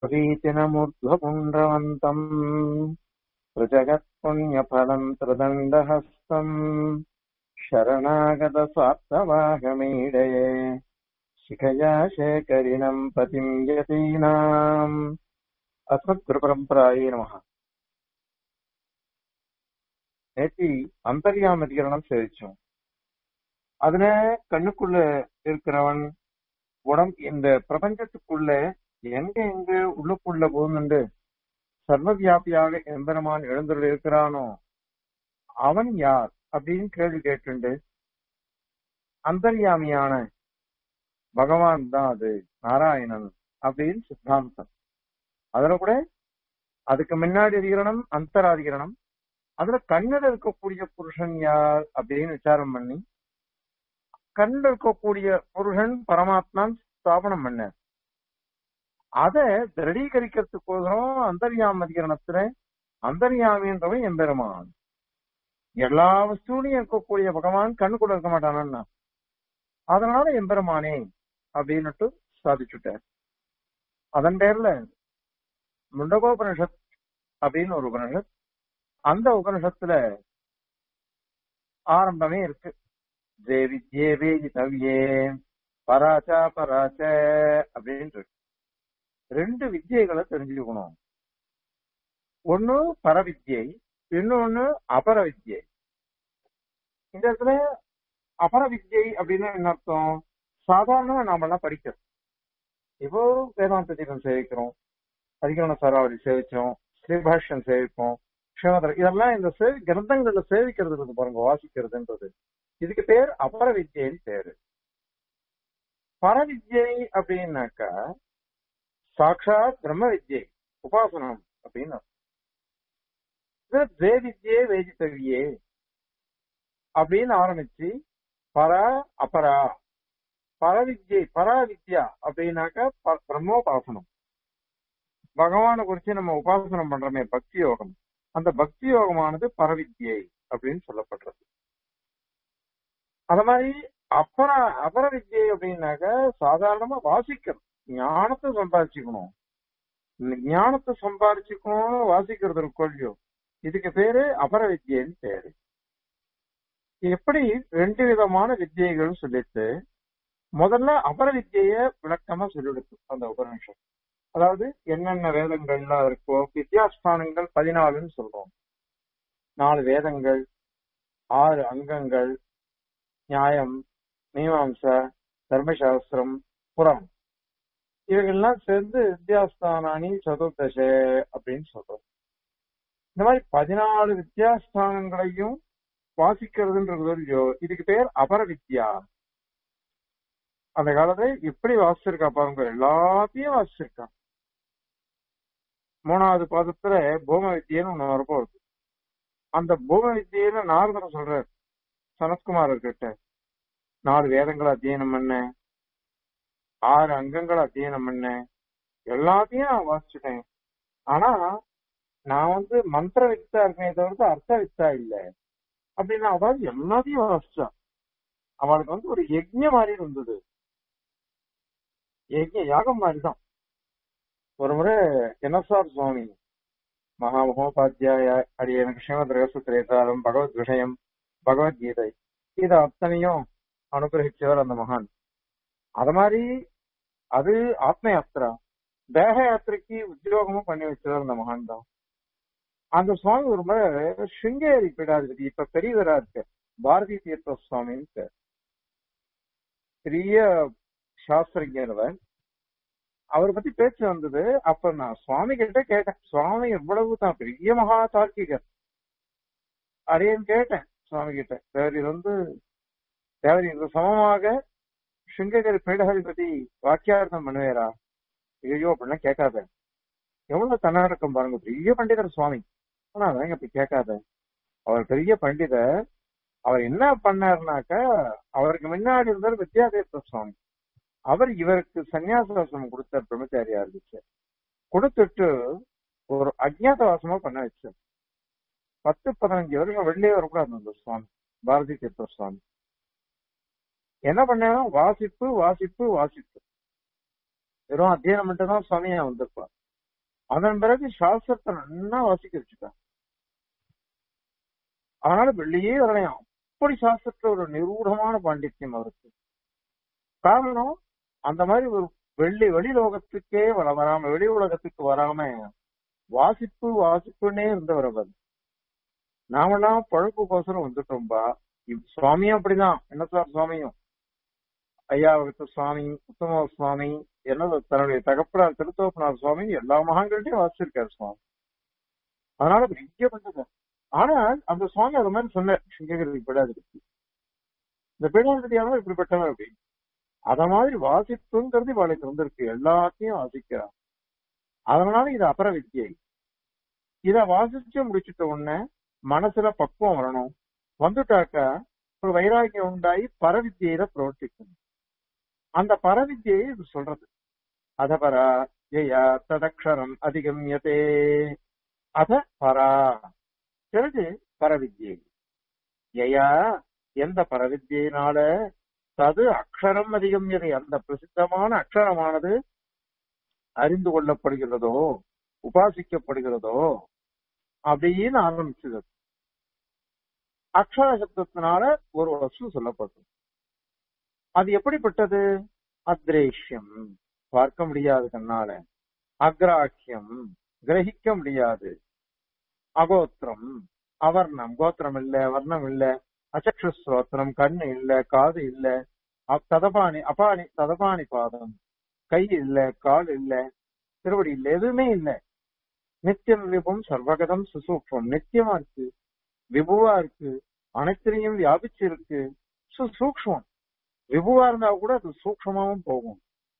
प्रवीतिनमूर्ध्वपुण्ड्रवन्तम् प्रजगत्पुण्यफलम् त्रिदण्डहस्तम् शरणागतस्वार्थवाहमीडये शिखया शेखरिणम् पतिम् यतीनाम् அஸ்மத்குருபரம்பராயே நமக நேத்தி அந்தர்யாம அதிகரணம் சேவிச்சோம் அதுல கண்ணுக்குள்ள இருக்கிறவன் உடம் இந்த பிரபஞ்சத்துக்குள்ள எங்க எங்க உள்ளுக்குள்ள போகுന്നുண்டு சர்வவியாபியாக எம்பெருமான் எழுந்துள்ள இருக்கிறானோ அவன் யார் அப்படின்னு கேள்வி கேட்டுண்டு அந்தர்யாமியான பகவான் தான் அது நாராயணன் அப்படின்னு சித்தாந்தம் அதுல கூட அதுக்கு முன்னாடி அதிகரணம் அந்தராதிகரணம் அதுல கண்ணில் இருக்கக்கூடிய புருஷன் யார் அப்படின்னு விசாரம் பண்ணி கண்ணில் இருக்கக்கூடிய புருஷன் பரமாத்மான் ஸ்தாபனம் பண்ண அத திருடீகரிக்கிறதுக்கோசரம் அந்தர்யாம அதிகரணத்துல அந்தர்யாமின்றவன் எம்பெருமான் எல்லா வஸ்துலையும் இருக்கக்கூடிய பகவான் கண்ணுக்குள்ள இருக்க மாட்டானா அதனால எம்பெருமானே அப்படின்னுட்டு சாதிச்சுட்டார் அதன் பேர்ல முண்டகோபனிஷத் அப்படின்னு ஒரு உபனிஷத் அந்த உபனிஷத்துல ஆரம்பமே இருக்கு தேவித்யே வேதிதவ்யே பராச்சா பராச்ச அப்படின்னு இருக்கு ரெண்டு வித்தியைகளை தெரிஞ்சுக்கணும் ஒண்ணு பரவித்யை இன்னொன்னு அபர வித்யை இந்த இடத்துல அபர வித்யை அப்படின்னு என்ன அர்த்தம் சாதாரணமா நாம எல்லாம் படிக்கிறோம் இப்போ வேதாந்த தீபம் சேவிக்கிறோம் அதிகரண சாராவளி சேவிச்சோம் ஸ்ரீபாஷ்யம் சேவிப்போம் ஸ்ரீமதர் இதெல்லாம் இந்த சேவி கிரந்தங்கள்ல சேவிக்கிறது இருக்கு பாருங்க வாசிக்கிறதுன்றது இதுக்கு பேர் அபர வித்யைன்னு பேரு பரவித்யை அப்படின்னாக்கா சாட்சாத் பிரம்ம வித்யை உபாசனம் அப்படின்னு இது வே வித்யே வேதித்தவியே அப்படின்னு ஆரம்பிச்சு பர அபரா பரவித்யை பராவித்யா அப்படின்னாக்கா பிரம்மோபாசனம் பகவானை குறிச்சு நம்ம உபாசனம் பண்றோமே பக்தி யோகம் அந்த பக்தி யோகமானது பரவித்யை அப்படின்னு சொல்லப்படுறது அத மாதிரி அபர அபர வித்யை அப்படின்னாக்க சாதாரணமா வாசிக்கணும் ஞானத்தை சம்பாதிச்சுக்கணும் ஞானத்தை சம்பாதிச்சுக்கணும்னு வாசிக்கிறது கொள்ளியோ இதுக்கு பேரு அபர வித்யன்னு பேரு எப்படி ரெண்டு விதமான வித்தியைகள் சொல்லிட்டு முதல்ல அபர வித்திய விளக்கமா சொல்லிடுச்சு அந்த உபநிஷம் அதாவது என்னென்ன வேதங்கள்லாம் இருக்கோ வித்யாஸ்தானங்கள் பதினாலுன்னு சொல்றோம் நாலு வேதங்கள் ஆறு அங்கங்கள் நியாயம் மீமாம்சா தர்மசாஸ்திரம் புறம் இவைகள்லாம் சேர்ந்து வித்யாஸ்தானானி சதுர்தச அப்படின்னு சொல்றோம் இந்த மாதிரி பதினாலு வித்யாஸ்தானங்களையும் வாசிக்கிறதுன்றது இதுக்கு பேர் அபர வித்யா அந்த காலத்துல எப்படி வாசிச்சிருக்கா பாருங்க எல்லாத்தையும் வாசிச்சிருக்கான் மூணாவது பாதத்துல பூம வித்தியன்னு ஒண்ணு வரப்போகுது அந்த பூம வித்தியில நாரதர் சொல்றார் சனத்குமாரர் கிட்ட நாலு வேதங்களை அத்தியனம் பண்ண ஆறு அங்கங்களை அத்தியனம் பண்ண எல்லாத்தையும் நான் வாசிச்சுட்டேன் ஆனா நான் வந்து மந்திர வித்தா இருக்கேன் தவிர்த்து அர்த்த வித்தா இல்ல அப்படின்னா அதாவது எல்லாத்தையும் வாசிச்சா அவளுக்கு வந்து ஒரு யஜ்ய மாதிரி இருந்தது யஜ்ய யாகம் மாதிரிதான் ஒரு முறை என்எஸ்ஆர் சுவாமி மகா மகோபாத்தியாய அடியனுக்கு ஸ்ரீமத் ரகசுத்திரேசாரம் பகவத் விஷயம் பகவத்கீதை இதை அத்தனையும் அனுகிரகிச்சவர் அந்த மகான் அது மாதிரி அது ஆத்ம யாத்திரா தேக யாத்திரைக்கு உத்தியோகமும் பண்ணி வச்சவர் அந்த மகான் தான் அந்த சுவாமி ஒரு முறை சிங்கேரி பீடாதிபதி இப்ப பெரியவரா இருக்கு பாரதி தீர்த்த சுவாமின்னு பெரிய சாஸ்திரஞர் அவரை பத்தி பேச்சு வந்தது அப்ப நான் சுவாமி கிட்ட கேட்டேன் சுவாமி எவ்வளவு தான் பெரிய மகா தார்க்கிகர் அடையன்னு கேட்டேன் சுவாமி கிட்ட தேவர் இது வந்து தேவர் இது சமமாக சிங்ககிரி பீடகாதிபதி வாக்கியார்த்தம் பண்ணுவேரா ஐயோ அப்படிலாம் கேட்காத எவ்வளவு தன்னடக்கம் பாருங்க பெரிய பண்டிதர் சுவாமி ஆனா அதான் அப்படி கேட்காத அவர் பெரிய பண்டிதர் அவர் என்ன பண்ணாருனாக்க அவருக்கு முன்னாடி இருந்தார் வித்யாதேச சுவாமி அவர் இவருக்கு சன்னியாசவாசம் கொடுத்த பிரம்மச்சாரியா இருந்துச்சு கொடுத்துட்டு ஒரு அஜ்ஞாதவாசமா பண்ண வச்சார் பத்து பதினஞ்சு வருஷம் வெளியே வரக்கூடாது அந்த சுவாமி பாரதி தீர்த்த சுவாமி என்ன பண்ணேன்னா வாசிப்பு வாசிப்பு வாசிப்பு வெறும் அத்தியனம் மட்டும் தான் சுவாமியா வந்திருப்பார் அதன் பிறகு சாஸ்திரத்தை நல்லா வாசிக்க வச்சுட்டான் அதனால வெளியே வரலையாம் அப்படி சாஸ்திரத்துல ஒரு நிரூடமான பாண்டித்யம் அவருக்கு காரணம் அந்த மாதிரி ஒரு வெள்ளி வெளி லோகத்துக்கே வர வராம வெளி உலகத்துக்கு வராம வாசிப்பு வாசிப்புன்னே இருந்தவர் அவர் நாமெல்லாம் பழப்புக்கோசரம் வந்துட்டோம்பா இவ் சுவாமியும் அப்படிதான் என்ன சார் சுவாமியும் ஐயாவகத்து சுவாமி உத்தம சுவாமி என்னது தன்னுடைய தகப்பனார் திருத்தோப்பனார் சுவாமி எல்லா மகான்கள்ட்டையும் வாசிச்சிருக்காரு சுவாமி அதனால பெரிய பண்றது ஆனால் அந்த சுவாமி அது மாதிரி சொன்னார் சிங்ககிரி பீடாதிபதி இந்த பீடாதிபதியானவர் இப்படிப்பட்டவர் அப்படின்னு அத மாதிரி வாசிப்புங்கிறது இவளுக்கு வந்திருக்கு எல்லாத்தையும் வாசிக்கிறார் அதனால இது அபர வித்தியை இத வாசிச்சு முடிச்சிட்ட உடனே மனசுல பக்குவம் வரணும் வந்துட்டாக்கா ஒரு வைராகியம் உண்டாகி பரவித்தியில பிரவர்த்திக்கணும் அந்த பரவித்தியை இது சொல்றது அதபரா ஜெயா ததக்ஷரம் அதிகம்யதே அத பரா பிறகு பரவித்யை ஜெயா எந்த பரவித்தியினால தது அக்ஷரம் அதிகம்யதை அந்த பிரசித்தமான அக்ஷரமானது அறிந்து கொள்ளப்படுகிறதோ உபாசிக்கப்படுகிறதோ அப்படின்னு ஆரம்பிச்சது அக்ஷர சப்தத்தினால ஒரு வஸ்து சொல்லப்பட்டது அது எப்படிப்பட்டது அத்ரேஷ்யம் பார்க்க முடியாது கண்ணால அக்ராஹ்யம் கிரகிக்க முடியாது அகோத்திரம் அவர்ணம் கோத்திரம் இல்ல வர்ணம் இல்ல அச்சக்ஷு ஸ்ரோத்திரம் கண்ணு இல்ல காது இல்ல அப் ததபாணி அபானி ததபாணி பாதம் கை இல்ல கால் இல்ல திருவடி இல்ல எதுவுமே இல்ல நித்தியம் விபம் சர்வகதம் சுசூக்ஷம் நித்தியமா இருக்கு விபுவா இருக்கு அனைத்திலையும் வியாபிச்சு இருக்கு சுசூக்ஷம் விபுவா இருந்தா கூட அது சூக்ஷமாவும் போகும்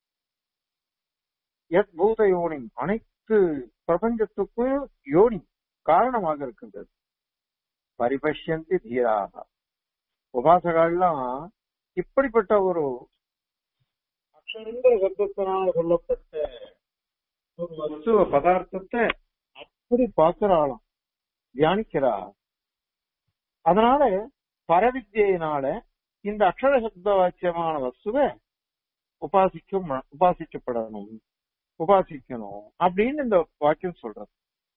எத் பூத யோனி அனைத்து பிரபஞ்சத்துக்கும் யோனி காரணமாக இருக்கின்றது பரிபஷ்யந்தி தீராக உபாசகெல்லாம் இப்படிப்பட்ட ஒரு அக்ஷரங்கிற சப்தத்தினால் சொல்லப்பட்ட ஒரு வஸ்துவ பதார்த்தத்தை அப்படி பார்க்கிறாளாம் தியானிக்கிறா அதனால பரவித்தியினால இந்த அக்ஷர சப்த வாக்கியமான வஸ்துவை உபாசிக்கும் உபாசிக்கப்படணும் உபாசிக்கணும் அப்படின்னு இந்த வாக்கியம் சொல்றது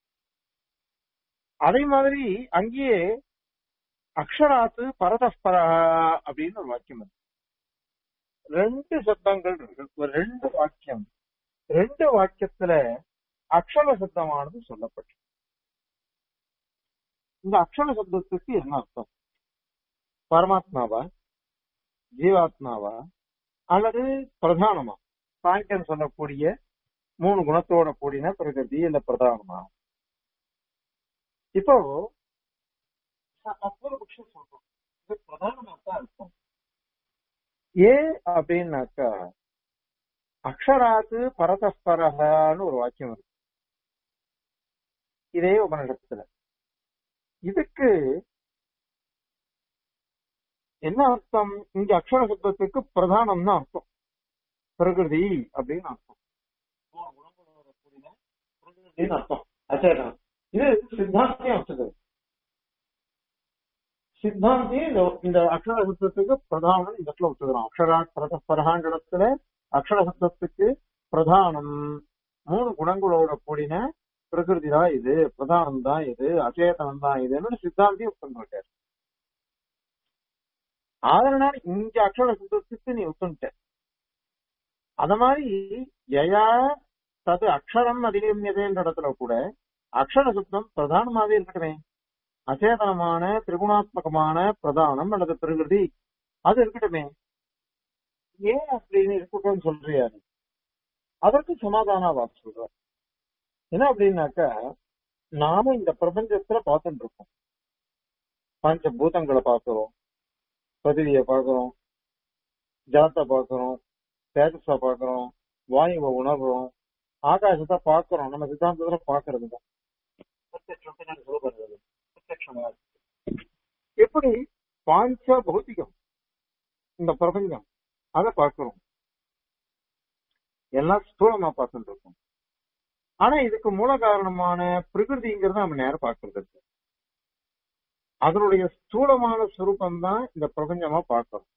அதே மாதிரி அங்கேயே அக்ஷராத்து பரதஸ்பரா அப்படின்னு ஒரு வாக்கியம் இருக்கு ரெண்டு சப்தங்கள் இருக்கு ஒரு ரெண்டு வாக்கியம் ரெண்டு வாக்கியத்துல அக்ஷர சப்தமானது சொல்லப்பட்டு இந்த அக்ஷர சப்தத்துக்கு என்ன அர்த்தம் பரமாத்மாவா ஜீவாத்மாவா அல்லது பிரதானமா சாங்கியம் சொல்லக்கூடிய மூணு குணத்தோட கூடின பிரகதி இல்ல பிரதானமா இப்போ அவ்வளவு பட்சம் சொல்றோம் இது பிரதானமா தான் இருக்கும் ஏன் அப்படின்னாக்கா அக்ஷராத்து பரதஸ்பரகான்னு ஒரு வாக்கியம் இருக்கு இதே உபநிடத்துல இதுக்கு என்ன அர்த்தம் இங்க அக்ஷர சப்தத்துக்கு பிரதானம் தான் அர்த்தம் பிரகிருதி அப்படின்னு அர்த்தம் பிரகிருதின்னு அர்த்தம் அச்சேதனம் இது சித்தாந்தியம் வச்சது சித்தாந்தி இந்த இந்த அக்ஷர சப்தத்துக்கு பிரதானம் இந்த இடத்துல வச்சுக்கிறோம் அக்ஷரா பிரதஸ்பரகான்ற இடத்துல அக்ஷர சப்தத்துக்கு பிரதானம் மூணு குணங்களோட கூடின பிரகிருதி தான் இது பிரதானம் தான் இது அச்சேதனம் தான் இதுன்னு சித்தாந்தி உட்கார்ந்துருக்காரு அதனால இங்க அக்ஷர சப்தத்துக்கு நீ ஒத்துட்ட அத மாதிரி யயா தது அக்ஷரம் அதிகமியதேன்ற இடத்துல கூட அக்ஷர சப்தம் பிரதானமாவே இருக்கட்டுமே அச்சேதனமான திரிகுணாத்மகமான பிரதானம் அல்லது பிரகிருதி அது இருக்கட்டுமே ஏன் அப்படின்னு இருக்கட்டும்னு சொல்றியாரு அதற்கு சமாதான வாக்கு சொல்ற என்ன அப்படின்னாக்கா நாம இந்த பிரபஞ்சத்துல பார்த்துட்டு இருக்கோம் பஞ்ச பூதங்களை பார்க்கிறோம் பதிவிய பார்க்கிறோம் ஜலத்தை பார்க்கிறோம் தேஜஸ பார்க்கிறோம் வாயுவை உணர்றோம் ஆகாசத்தை பார்க்கிறோம் நம்ம சித்தாந்தத்துல பார்க்கறது தான் எப்படி பாஞ்ச பௌத்திகம் இந்த பிரபஞ்சம் அதை பார்க்கிறோம் எல்லாம் ஸ்தூலமா பார்த்துட்டு இருக்கோம் ஆனா இதுக்கு மூல காரணமான பிரகிருதிங்கிறத நம்ம நேரம் பார்க்கறது இருக்கு அதனுடைய ஸ்தூலமான சுரூபம் தான் இந்த பிரபஞ்சமா பார்க்கிறோம்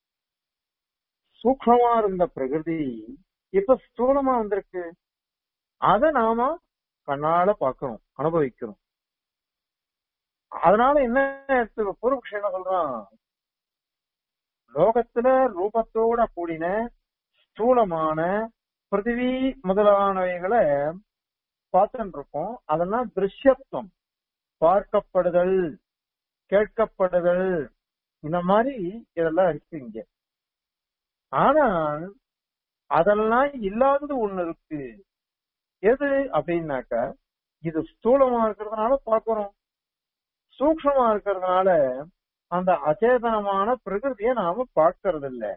சூக்ஷமா இருந்த பிரகிருதி இப்ப ஸ்தூலமா வந்திருக்கு அதை நாம கண்ணால பார்க்கிறோம் அனுபவிக்கிறோம் அதனால என்ன எடுத்து பூர்வபக்ஷம் என்ன சொல்றான் லோகத்துல ரூபத்தோட கூடின ஸ்தூலமான பிருத்திவி முதலானவைகளை பார்த்துட்டு இருக்கோம் அதெல்லாம் திருஷ்யத்துவம் பார்க்கப்படுதல் கேட்கப்படுதல் இந்த மாதிரி இதெல்லாம் இருக்கு இங்க ஆனால் அதெல்லாம் இல்லாதது ஒண்ணு இருக்கு எது அப்படின்னாக்க இது ஸ்தூலமா இருக்கிறதுனால பார்க்கிறோம் சூக்ஷமா இருக்கிறதுனால அந்த அச்சேதனமான பிரகிருதியை நாம பார்க்கறது இல்ல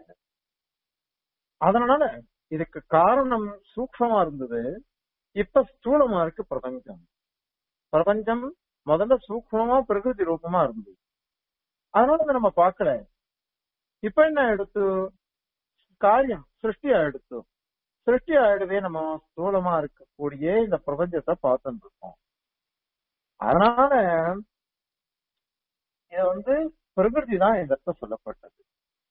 அதனால இதுக்கு காரணம் சூக்ஷமா இருந்தது இப்ப ஸ்தூலமா இருக்கு பிரபஞ்சம் பிரபஞ்சம் முதல்ல சூக்ஷமா பிரகிருதி ரூபமா இருந்தது அதனால இதை நம்ம பார்க்கல இப்ப என்ன எடுத்து காரியம் சிருஷ்டியா எடுத்து சிருஷ்டி ஆயிடுவே நம்ம ஸ்தூலமா இருக்கக்கூடிய இந்த பிரபஞ்சத்தை பார்த்துட்டு இருக்கோம் அதனால இது வந்து பிரகிருதி தான் இந்த இடத்துல சொல்லப்பட்டது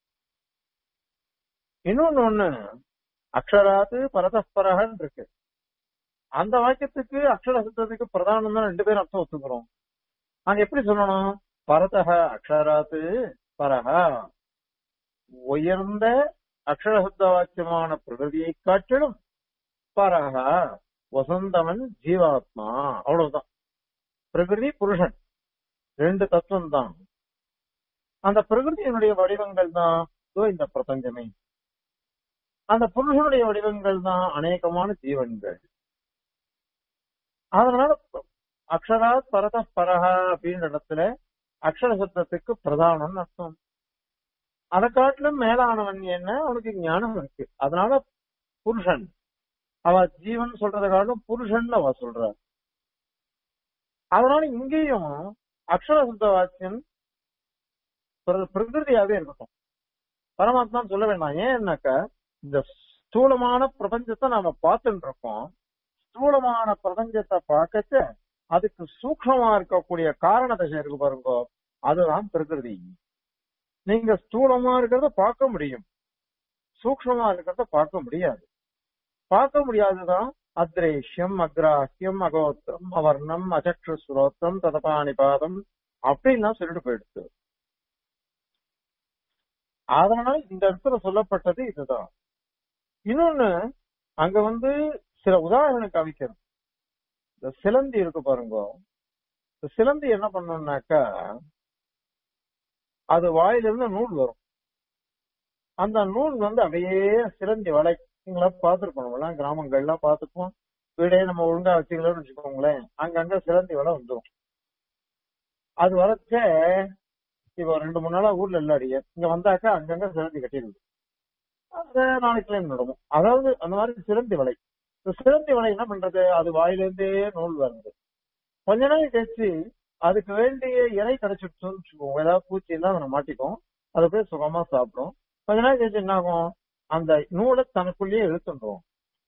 இன்னொன்னு ஒண்ணு அக்ஷராத்து பரதஸ்பரகன் இருக்கு அந்த வாக்கியத்துக்கு அக்ஷர சித்தத்துக்கு பிரதானம் தான் ரெண்டு பேரும் அர்த்தம் ஒத்துக்கிறோம் நாங்க எப்படி சொல்லணும் பரதக அக்ஷராத்து பரஹ உயர்ந்த அக்ஷரசுத்த வாக்கியமான பிரகிருதியை காட்டிலும் பரஹ வசந்தவன் ஜீவாத்மா அவ்வளவுதான் பிரகிருதி புருஷன் ரெண்டு தத்துவம் தான் அந்த பிரகிருதியினுடைய வடிவங்கள் தான் இதோ இந்த பிரபஞ்சமே அந்த புருஷனுடைய வடிவங்கள் தான் அநேகமான ஜீவன்கள் அதனால அக்ஷராத் பரத பரஹா அப்படின்ற இடத்துல அக்ஷர சப்தத்துக்கு பிரதானம்னு அர்த்தம் அதை காட்டிலும் மேலானவன் என்ன அவனுக்கு ஞானம் இருக்கு அதனால புருஷன் அவ ஜீவன் சொல்றதை காட்டிலும் புருஷன் அவ சொல்ற அதனால இங்கேயும் அக்ஷர சுத்த வாக்கியம் பிர- பிரகிருதியாவே இருக்கட்டும் பரமாத்மா சொல்ல வேண்டாம் ஏன்னாக்கா இந்த ஸ்தூலமான பிரபஞ்சத்தை நாம பார்த்துட்டு இருக்கோம் ஸ்தூலமான பிரபஞ்சத்தை பார்க்கச்ச அதுக்கு சூக்ஷமா இருக்கக்கூடிய காரண தசை இருக்கு பாருங்க அதுதான் பிரகிருதி நீங்க ஸ்தூலமா இருக்கிறத பார்க்க முடியும் சூக்ஷமா இருக்கிறத பார்க்க முடியாது பார்க்க முடியாதுதான் அத்ரேஷ்யம் அக்ராஹ்யம் அகோத்திரம் அவர்ணம் அச்சக்ஷு சுரோத்திரம் ததபாணிபாதம் அப்படின்லாம் சொல்லிட்டு போயிடுச்சு அதனால இந்த இடத்துல சொல்லப்பட்டது இதுதான் இன்னொன்னு அங்க வந்து சில உதாரணம் காமிக்கணும் இந்த சிலந்தி இருக்கு பாருங்க இந்த சிலந்தி என்ன பண்ணணும்னாக்கா அது வாயிலிருந்து நூல் வரும் அந்த நூல் வந்து அப்படியே சிலந்தி வலை நீங்களா பார்த்துருக்கணும் எல்லாம் கிராமங்கள்லாம் பார்த்துப்போம் வீடே நம்ம ஒழுங்கா வச்சுக்கலாம்னு வச்சுக்கோங்களேன் அங்கங்க சிலந்தி வலை வந்துடும் அது வரைச்ச இப்போ ரெண்டு மூணு நாளா ஊர்ல இல்லாடிய இங்க வந்தாக்கா அங்கங்க சிலந்தி கட்டிடுது அது நாளைக்கு கிளைம் நடக்கும் அதாவது அந்த மாதிரி சிலந்தி வலை இந்த சிலந்தி வலை என்ன பண்றது அது வாயிலிருந்தே நூல் வருது கொஞ்ச நாள் கழிச்சு அதுக்கு வேண்டிய இறை கிடைச்சிடுச்சுன்னு வச்சுக்கோங்க ஏதாவது பூச்சி இருந்தா அதை மாட்டிக்கும் அதை போய் சுகமா சாப்பிடும் கொஞ்ச நாள் கழிச்சு என்ன ஆகும் அந்த நூலை தனக்குள்ளேயே இழுத்துன்றோம்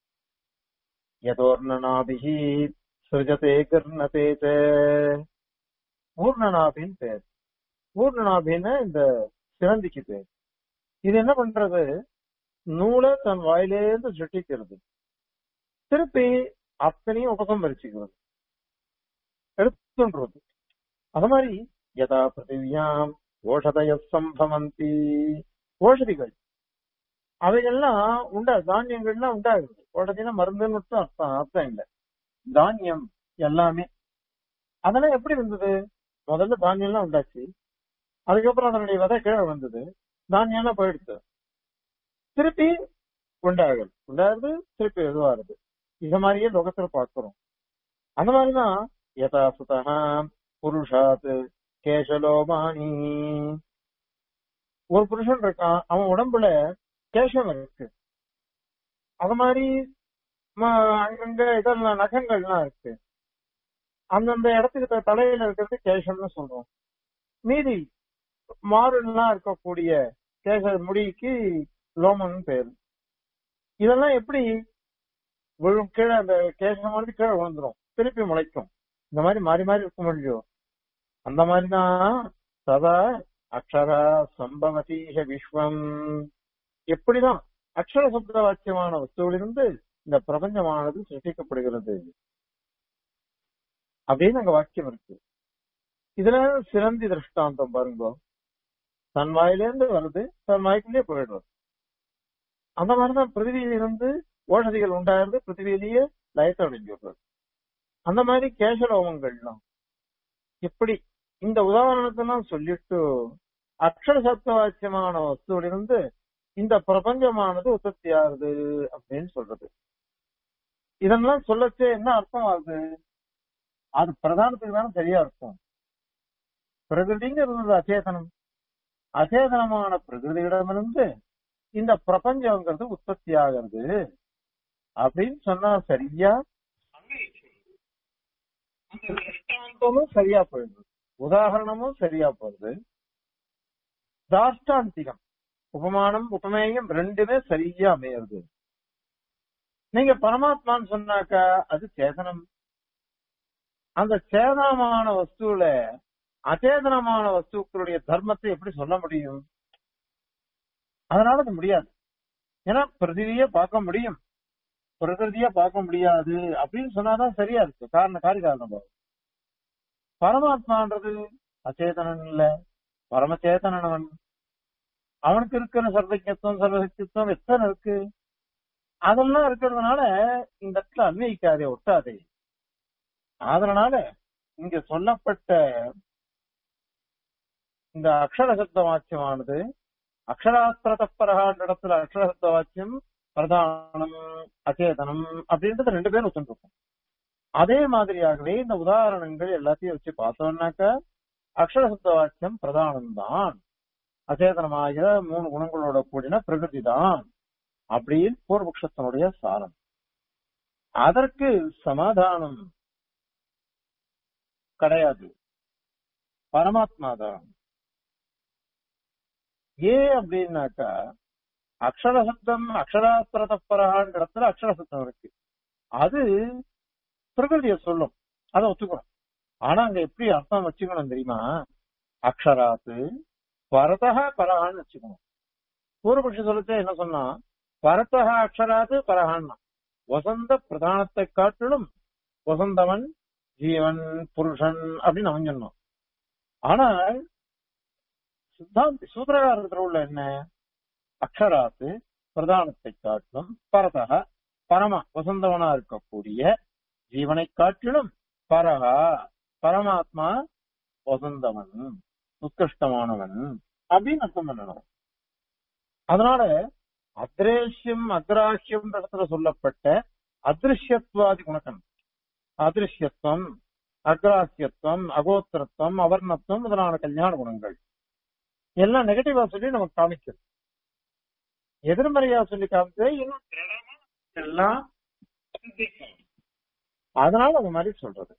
யதோர்ணநாபிகி சிருஜதே கிர்ணதே ச. ஊர்ணநாபின்னு பேர் ஊர்ணநாபின்னு இந்த சிலந்திக்கு பேர் இது என்ன பண்றது நூலை தன் வாயிலேருந்து சுட்டிக்கிறது திருப்பி அத்தனையும் உபகம் வரிச்சுக்கிறது எடுத்துன்றது அது மாதிரி யதா பிருத்திவியாம் ஓஷதய சம்பவந்தி ஓஷதிகள் அவைகள்லாம் உண்டா தானியங்கள்லாம் உண்டாகுது ஓஷதினா மருந்துன்னு மட்டும் அர்த்தம் அர்த்தம் இல்லை தானியம் எல்லாமே அதெல்லாம் எப்படி வந்தது முதல்ல தானியம்லாம் உண்டாச்சு அதுக்கப்புறம் அதனுடைய விதை கீழே வந்தது தானியம்லாம் போயிடுச்சு திருப்பி உண்டாகுது உண்டாகுது திருப்பி இதுவாகுது இந்த மாதிரியே லோகத்துல பார்க்கிறோம் அந்த மாதிரிதான் யதா சுதா புருஷாத் கேசலோமானி ஒரு புருஷன் இருக்கான் அவன் உடம்புல கேசம் இருக்கு அது மாதிரி ம- அங்கங்க இதெல்லாம் நகங்கள்லாம் இருக்கு அந்தந்த இடத்துக்கு த- தலையில இருக்கிறது கேசம்னு சொல்றோம் மீதி மாறுலாம் இருக்கக்கூடிய கேச முடிக்கு லோமன் பேரு இதெல்லாம் எப்படி விழும் கீழே அந்த கேசமானது கீழே விழுந்துரும் திருப்பி முளைக்கும் இந்த மாதிரி மாறி மாறி இருக்க முடியும் அந்த மாதிரிதான் சதா அக்ஷரா சம்பவதீக விஸ்வம் எப்படிதான் அக்ஷர சப்த வாக்கியமான வஸ்துவிலிருந்து இந்த பிரபஞ்சமானது சிருஷ்டிக்கப்படுகிறது அப்படின்னு அங்க வாக்கியம் இருக்கு இதுல சிறந்தி திருஷ்டாந்தம் பாருங்க தன் வாயிலிருந்து வருது தன் வாய்க்குள்ளே போயிடுறது அந்த மாதிரிதான் பிருத்திவியிலிருந்து ஓஷதிகள் உண்டாகிறது பிருத்திவியிலேயே லயத்தை அடைஞ்சிடுறது அந்த மாதிரி கேசலோகங்கள்லாம் எப்படி இந்த உதாரணத்தெல்லாம் சொல்லிட்டு அக்ஷர சப்தவாக்கியமான வஸ்துவிலிருந்து இந்த பிரபஞ்சமானது உற்பத்தி ஆகுது அப்படின்னு சொல்றது இதெல்லாம் சொல்லச்சே என்ன அர்த்தம் ஆகுது அது பிரதானத்துக்கு தானே சரியா இருக்கும் பிரகிருதிங்கிறது அச்சேதனம் அச்சேதனமான பிரகிருதியிடமிருந்து இந்த பிரபஞ்சங்கிறது உற்பத்தி ஆகிறது அப்படின்னு சொன்னா சரியா அந்த திருஷ்டாந்தமும் சரியா போயிடுது உதாரணமும் சரியா போகுது தாஷ்டாந்திகம் உபமானம் உபமேயம் ரெண்டுமே சரியா அமையிறது நீங்க பரமாத்மான்னு சொன்னாக்கா அது சேதனம் அந்த சேதனமான வஸ்துல அச்சேதனமான வஸ்துக்களுடைய தர்மத்தை எப்படி சொல்ல முடியும் அதனால அது முடியாது ஏன்னா பிரதிவிய பார்க்க முடியும் பிரகிருதியா பார்க்க முடியாது அப்படின்னு சொன்னாதான் சரியா இருக்கு காரண காரிய காரணம் பரமாத்மான்றது அச்சேதனன் இல்ல பரமச்சேதனவன் அவனுக்கு இருக்கிற சர்வஜத்துவம் சர்வசக்தித்துவம் எத்தனை இருக்கு அதெல்லாம் இருக்கிறதுனால இந்த இடத்துல அன்வயிக்காதே ஒட்டாதே அதனால இங்க சொல்லப்பட்ட இந்த அக்ஷரசப்த வாக்கியமானது அக்ஷராஸ்திரதப்பரகான்ற இடத்துல அக்ஷரசப்த வாக்கியம் பிரதானம் அச்சேதனம் அப்படின்றது ரெண்டு பேரும் வச்சுருக்கோம் அதே மாதிரியாகவே இந்த உதாரணங்கள் எல்லாத்தையும் வச்சு பார்த்தோம்னாக்க அக்ஷரசப்த வாக்கியம் பிரதானம் தான் அச்சேதனமாகிற மூணு குணங்களோட கூடின பிரகிருதி தான் அப்படின்னு பூர்வபக்ஷத்தினுடைய சாரம் அதற்கு சமாதானம் கிடையாது பரமாத்மா தான் ஏன் அப்படின்னாக்கா அக்ஷரசப்தம் அக்ஷராஸ்திரதப்பரகான்ற இடத்துல அக்ஷரசப்தம் இருக்கு அது பிரகிருதிய சொல்லும் அதை ஒத்துக்கணும் ஆனா அங்க எப்படி அர்த்தம் வச்சுக்கணும் தெரியுமா அக்ஷராத்து பரதா பரகான்னு வச்சுக்கணும் பூர்வபக்ஷ சொல்லச்சே என்ன சொன்னா பரதா அக்ஷராத்து பரகான்னா வசந்த பிரதானத்தை காட்டிலும் வசந்தவன் ஜீவன் புருஷன் அப்படின்னு அவன் சொன்னான் ஆனால் சித்தாந்தி சூத்திரகாரத்தில் உள்ள என்ன அக்ஷராத்து பிரதானத்தை காட்டிலும் பரதக பரம வசந்தவனா இருக்கக்கூடிய ஜீவனை காட்டிலும் பரகா பரமாத்மா வசந்தவன் உத்கிருஷ்டமானவன் அப்படின்னு அர்த்தம் பண்ணணும் அதனால அத்ரேஷ்யம் அக்ராஹ்யம் இடத்துல சொல்லப்பட்ட அதிருஷ்யத்வாதி குணக்கன் அதிருஷ்யத்துவம் அக்ராஹ்யத்துவம் அகோத்திரத்துவம் அவர்ணத்துவம் முதலான கல்யாண குணங்கள் எல்லாம் நெகட்டிவா சொல்லி நமக்கு காமிக்குது எதிர்மறையா சொல்லி காமிச்சது இன்னும் திடமா எல்லாம் சிந்திக்கும். அதனால அது மாதிரி சொல்றது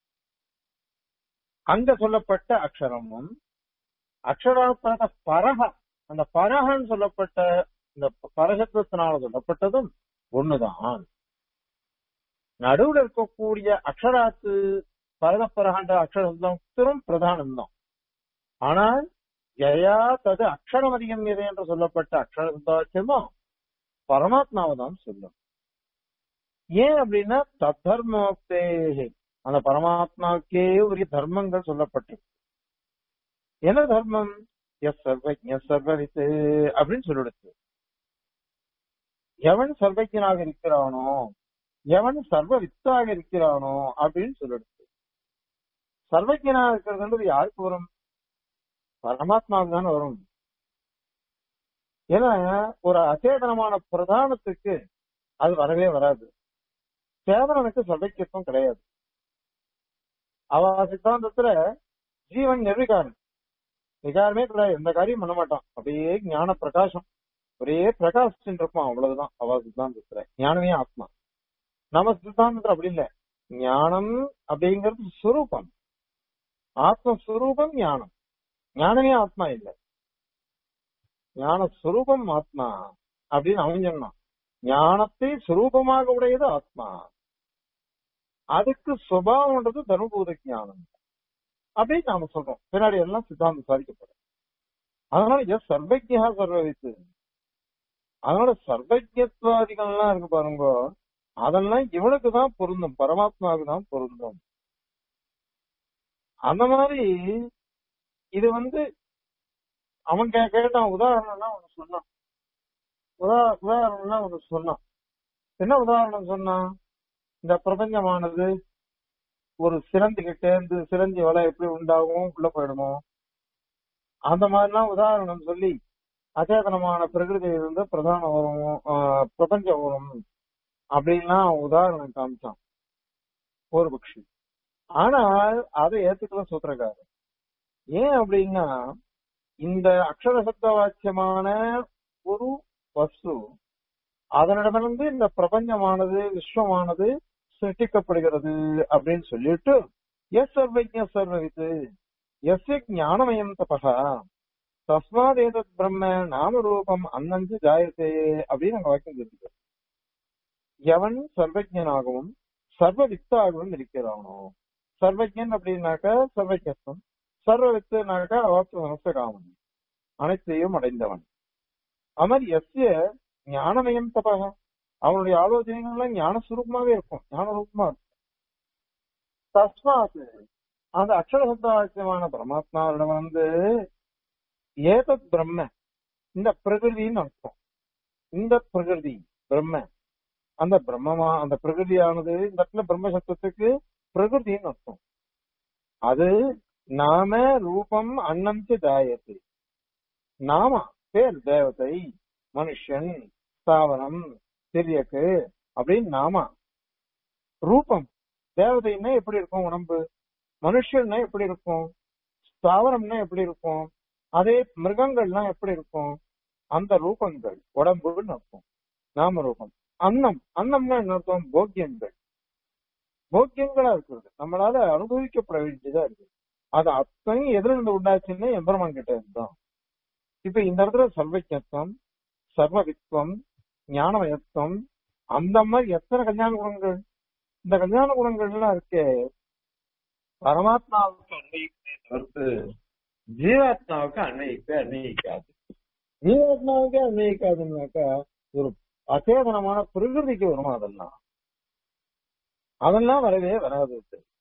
அங்க சொல்லப்பட்ட அக்ஷரமும் அக்ஷராத்மக பரக அந்த பரகன்னு சொல்லப்பட்ட இந்த பரசத்துவத்தினால சொல்லப்பட்டதும் ஒண்ணுதான் நடுவுல இருக்கக்கூடிய அக்ஷராத்து பரதப்பரகன்ற அக்ஷரத்துவம் பிரதானம் தான் ஆனால் ஜயா தது அக்ஷரம் அதிகம் எது என்று சொல்லப்பட்ட அக்ஷரதாட்சியமோ பரமாத்மாவை தான் சொல்லும் ஏன் அப்படின்னா தத்தர்மோக்தே அந்த பரமாத்மாவுக்கே உரிய தர்மங்கள் சொல்லப்பட்டிருக்கு என்ன தர்மம் எஸ் சர்வஜ சர்வவித்து அப்படின்னு சொல்லிடுச்சு எவன் சர்வஜனாக இருக்கிறானோ எவன் சர்வவித்தாக இருக்கிறானோ அப்படின்னு சொல்லிடுச்சு சர்வஜனாக இருக்கிறதுன்றது யாருக்கு வரும் பரமாத்மாவுக்கு தானே வரும் ஏன்னா ஒரு அச்சேதனமான பிரதானத்துக்கு அது வரவே வராது சேதனனுக்கு சர்வக்கியத்துவம் கிடையாது அவ சித்தாந்தத்துல ஜீவன் நிர்விகாரம் விகாரமே கிடையாது எந்த காரியம் பண்ண மாட்டான் அப்படியே ஞான பிரகாசம் ஒரே பிரகாசிச்சுட்டு இருப்பான் அவ்வளவுதான் அவ சித்தாந்தத்துல ஞானமே ஆத்மா நம்ம சித்தாந்தத்துல அப்படி இல்லை ஞானம் அப்படிங்கிறது சுரூபம் ஆத்மஸ்வரூபம் ஞானம் ஞானமே ஆத்மா இல்ல ஞான சுரூபம் ஆத்மா அப்படின்னு அவன் சொன்னான் ஞானத்தை சுரூபமாக உடையது ஆத்மா அதுக்கு சுபாவம்ன்றது தனுபூத ஞானம் அப்படின்னு நாம சொல்றோம் பின்னாடி எல்லாம் சித்தாந்தம் சாதிக்கப்படும் அதனால எஸ் சர்வஜா சர்வவித்து அதனால சர்வஜத்வாதிகள்லாம் இருக்கு பாருங்க அதெல்லாம் இவனுக்கு தான் பொருந்தும் பரமாத்மாவுக்கு தான் பொருந்தும் அந்த மாதிரி இது வந்து அவன் கே- கேட்டான் உதாரணம்னா அவனு சொன்னான் உதா உதாரணம்னா அவனு சொன்னான் என்ன உதாரணம் சொன்னான் இந்த பிரபஞ்சமானது ஒரு சிலந்தி கிட்ட இருந்து சிலந்தி வலை எப்படி உண்டாகும் உள்ள போயிடுமோ அந்த மாதிரிலாம் உதாரணம் சொல்லி அச்சேதனமான பிரகிருதியிலிருந்து பிரதான வரும் ஆஹ், பிரபஞ்சம் வரும் அப்படின்லாம் உதாரணம் காமிச்சான் ஒரு பக்ஷி ஆனால் அதை ஏத்துக்கல சூத்திரக்காரர் ஏன் அப்படின்னா இந்த அக்ஷர சப்த வாக்கியமான ஒரு வஸ்து அதனிடமிருந்து இந்த பிரபஞ்சமானது விஸ்வமானது சிருஷ்டிக்கப்படுகிறது அப்படின்னு சொல்லிட்டு எஸ் சர்வஜ சர்வவித்து எஸ் ஞானமயம் தபகா தஸ்மாத் ஏதத் பிரம்ம நாமரூபம் அன்னஞ்சு ஜாயத்தே அப்படின்னு அங்க வாக்கியம் இருக்கு எவன் சர்வஜனாகவும் சர்வவித்தாகவும் இருக்கிறானோ சர்வஜன் அப்படின்னாக்க சர்வஜத்துவம் சர்வவித்துனாக்க அவாப்த சமஸ்தகாமன் அனைத்தையும் அடைந்தவன் அமர் எஸ்ய ஞானமயம் தபக அவனுடைய ஆலோசனைகள்லாம் ஞான சுரூபமாவே இருக்கும் ஞான ரூபமா இருக்கும் தஸ்மாத் அந்த அக்ஷரசப்தாக்கியமான பரமாத்மாவிடம் வந்து ஏதத் பிரம்ம இந்த பிரகிருதின்னு அர்த்தம் இந்த பிரகிருதி பிரம்ம அந்த பிரம்மமா அந்த பிரகிருதியானது இந்த இடத்துல பிரம்ம சப்தத்துக்கு பிரகிருதின்னு அர்த்தம் அது நாம ரூபம் அன்னஞ்ச தாயத்து நாம பேர் தேவதை மனுஷன் ஸ்தாவரம் திரியக்கு அப்படின்னு நாம ரூபம் தேவதைன்னா எப்படி இருக்கும் உடம்பு மனுஷன்னா எப்படி இருக்கும் ஸ்தாவரம்னா எப்படி இருக்கும் அதே மிருகங்கள்லாம் எப்படி இருக்கும் அந்த ரூபங்கள் உடம்புன்னு அர்த்தம் நாம ரூபம் அன்னம் அன்னம்னா என்ன அர்த்தம் போக்கியங்கள் போக்கியங்களா இருக்கிறது நம்மளால அனுபவிக்கப்பட வேண்டியதா இருக்கு அது அத்தனையும் எதுல இருந்து உண்டாச்சுன்னு எம்பெருமான் கிட்ட இருந்தோம் இப்ப இந்த இடத்துல சர்வஜத்துவம் சர்வவித்வம் ஞானமயத்துவம் அந்த மாதிரி எத்தனை கல்யாண குணங்கள் இந்த கல்யாண குணங்கள்லாம் இருக்கே பரமாத்மாவுக்கு அன்வயிக்கே தவிர்த்து ஜீவாத்மாவுக்கு அன்வயிக்க அன்வயிக்காது ஜீவாத்மாவுக்கே அன்வயிக்காதுன்னாக்கா ஒரு அச்சேதனமான பிரகிருதிக்கு வருமா அதெல்லாம் அதெல்லாம் வரவே வராது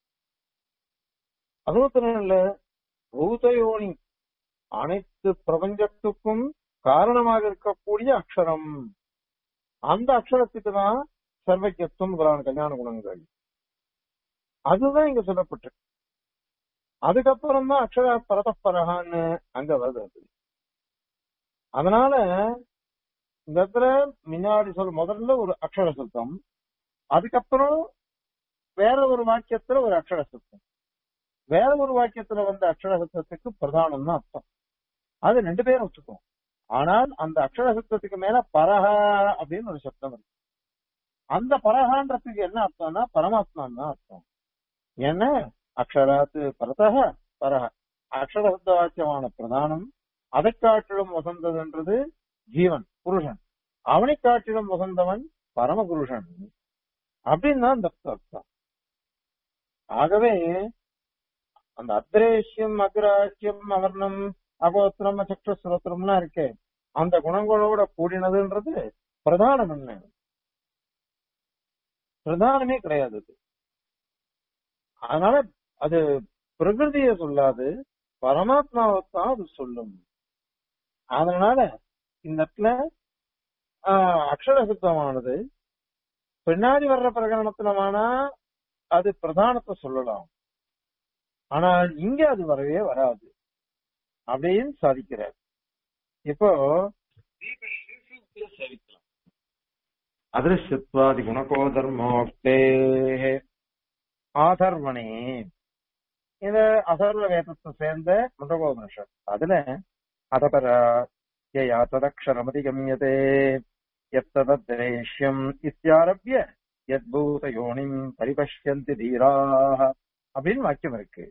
அதுவும் இல்ல பூதயோனி அனைத்து பிரபஞ்சத்துக்கும் காரணமாக இருக்கக்கூடிய அக்ஷரம் அந்த அக்ஷரத்துக்கு தான் சர்வஜத்துவம் முதலான கல்யாண குணங்கள் அதுதான் இங்க சொல்லப்பட்டிருக்கு அதுக்கப்புறம் தான் அக்ஷர பரதப்பரகான்னு அங்க வருது அது அதனால இந்த இடத்துல முன்னாடி சொல் முதல்ல ஒரு அக்ஷர சுத்தம் அதுக்கப்புறம் வேற ஒரு வாக்கியத்துல ஒரு அக்ஷர சுத்தம் வேற ஒரு வாக்கியத்துல வந்த அக்ஷர சுத்தத்துக்கு பிரதானம் தான் அர்த்தம் அது ரெண்டு பேரும் வச்சுக்கோம் ஆனால் அந்த அக்ஷர சுத்தத்துக்கு மேல பரஹா அப்படின்னு ஒரு சப்தம் இருக்கு அந்த பரஹான்றதுக்கு என்ன அர்த்தம்னா பரமாத்மான்னு தான் அர்த்தம் ஏன்னா அக்ஷராத்து பரதக பரஹ அக்ஷர சுத்த வாக்கியமான பிரதானம் அதை காட்டிலும் வசந்ததுன்றது ஜீவன் புருஷன் அவனை காட்டிலும் வசந்தவன் பரமபுருஷன் அப்படின்னு தான் அந்த அர்த்தம் ஆகவே அந்த அத்ரேஷ்யம் அக்ராஷ்யம் அவர்ணம் அகோத்திரம் சக்ரஸ்ரோத்திரம்லாம் இருக்கே அந்த குணங்களோட கூடினதுன்றது பிரதானம் என்ன பிரதானமே கிடையாது அது அதனால அது பிரகிருதிய சொல்லாது பரமாத்மாவைத்தான் அது சொல்லும் அதனால இந்த இடத்துல அக்ஷர சுத்தமானது பின்னாடி வர்ற பிரகடனத்துலமானா அது பிரதானத்தை சொல்லலாம் ஆனால் இங்க அது வரவே வராது அப்படின்னு சாதிக்கிறார் இப்போ சேவிக்கலாம் அதிருஷ்யத்வாதி குணகோ தர்மோக்தே ஆதர்வணே இது அசர்வ வேதத்தை சேர்ந்த முண்டகோபனிஷத் அதுல அதபர யயா ததக்ஷரமதிகமியதே எத்ததத்ரேஷ்யம் இத்தியாரபிய யத்பூத யோனிம் பரிபஷ்யந்தி தீராக அப்படின்னு வாக்கியம் இருக்கு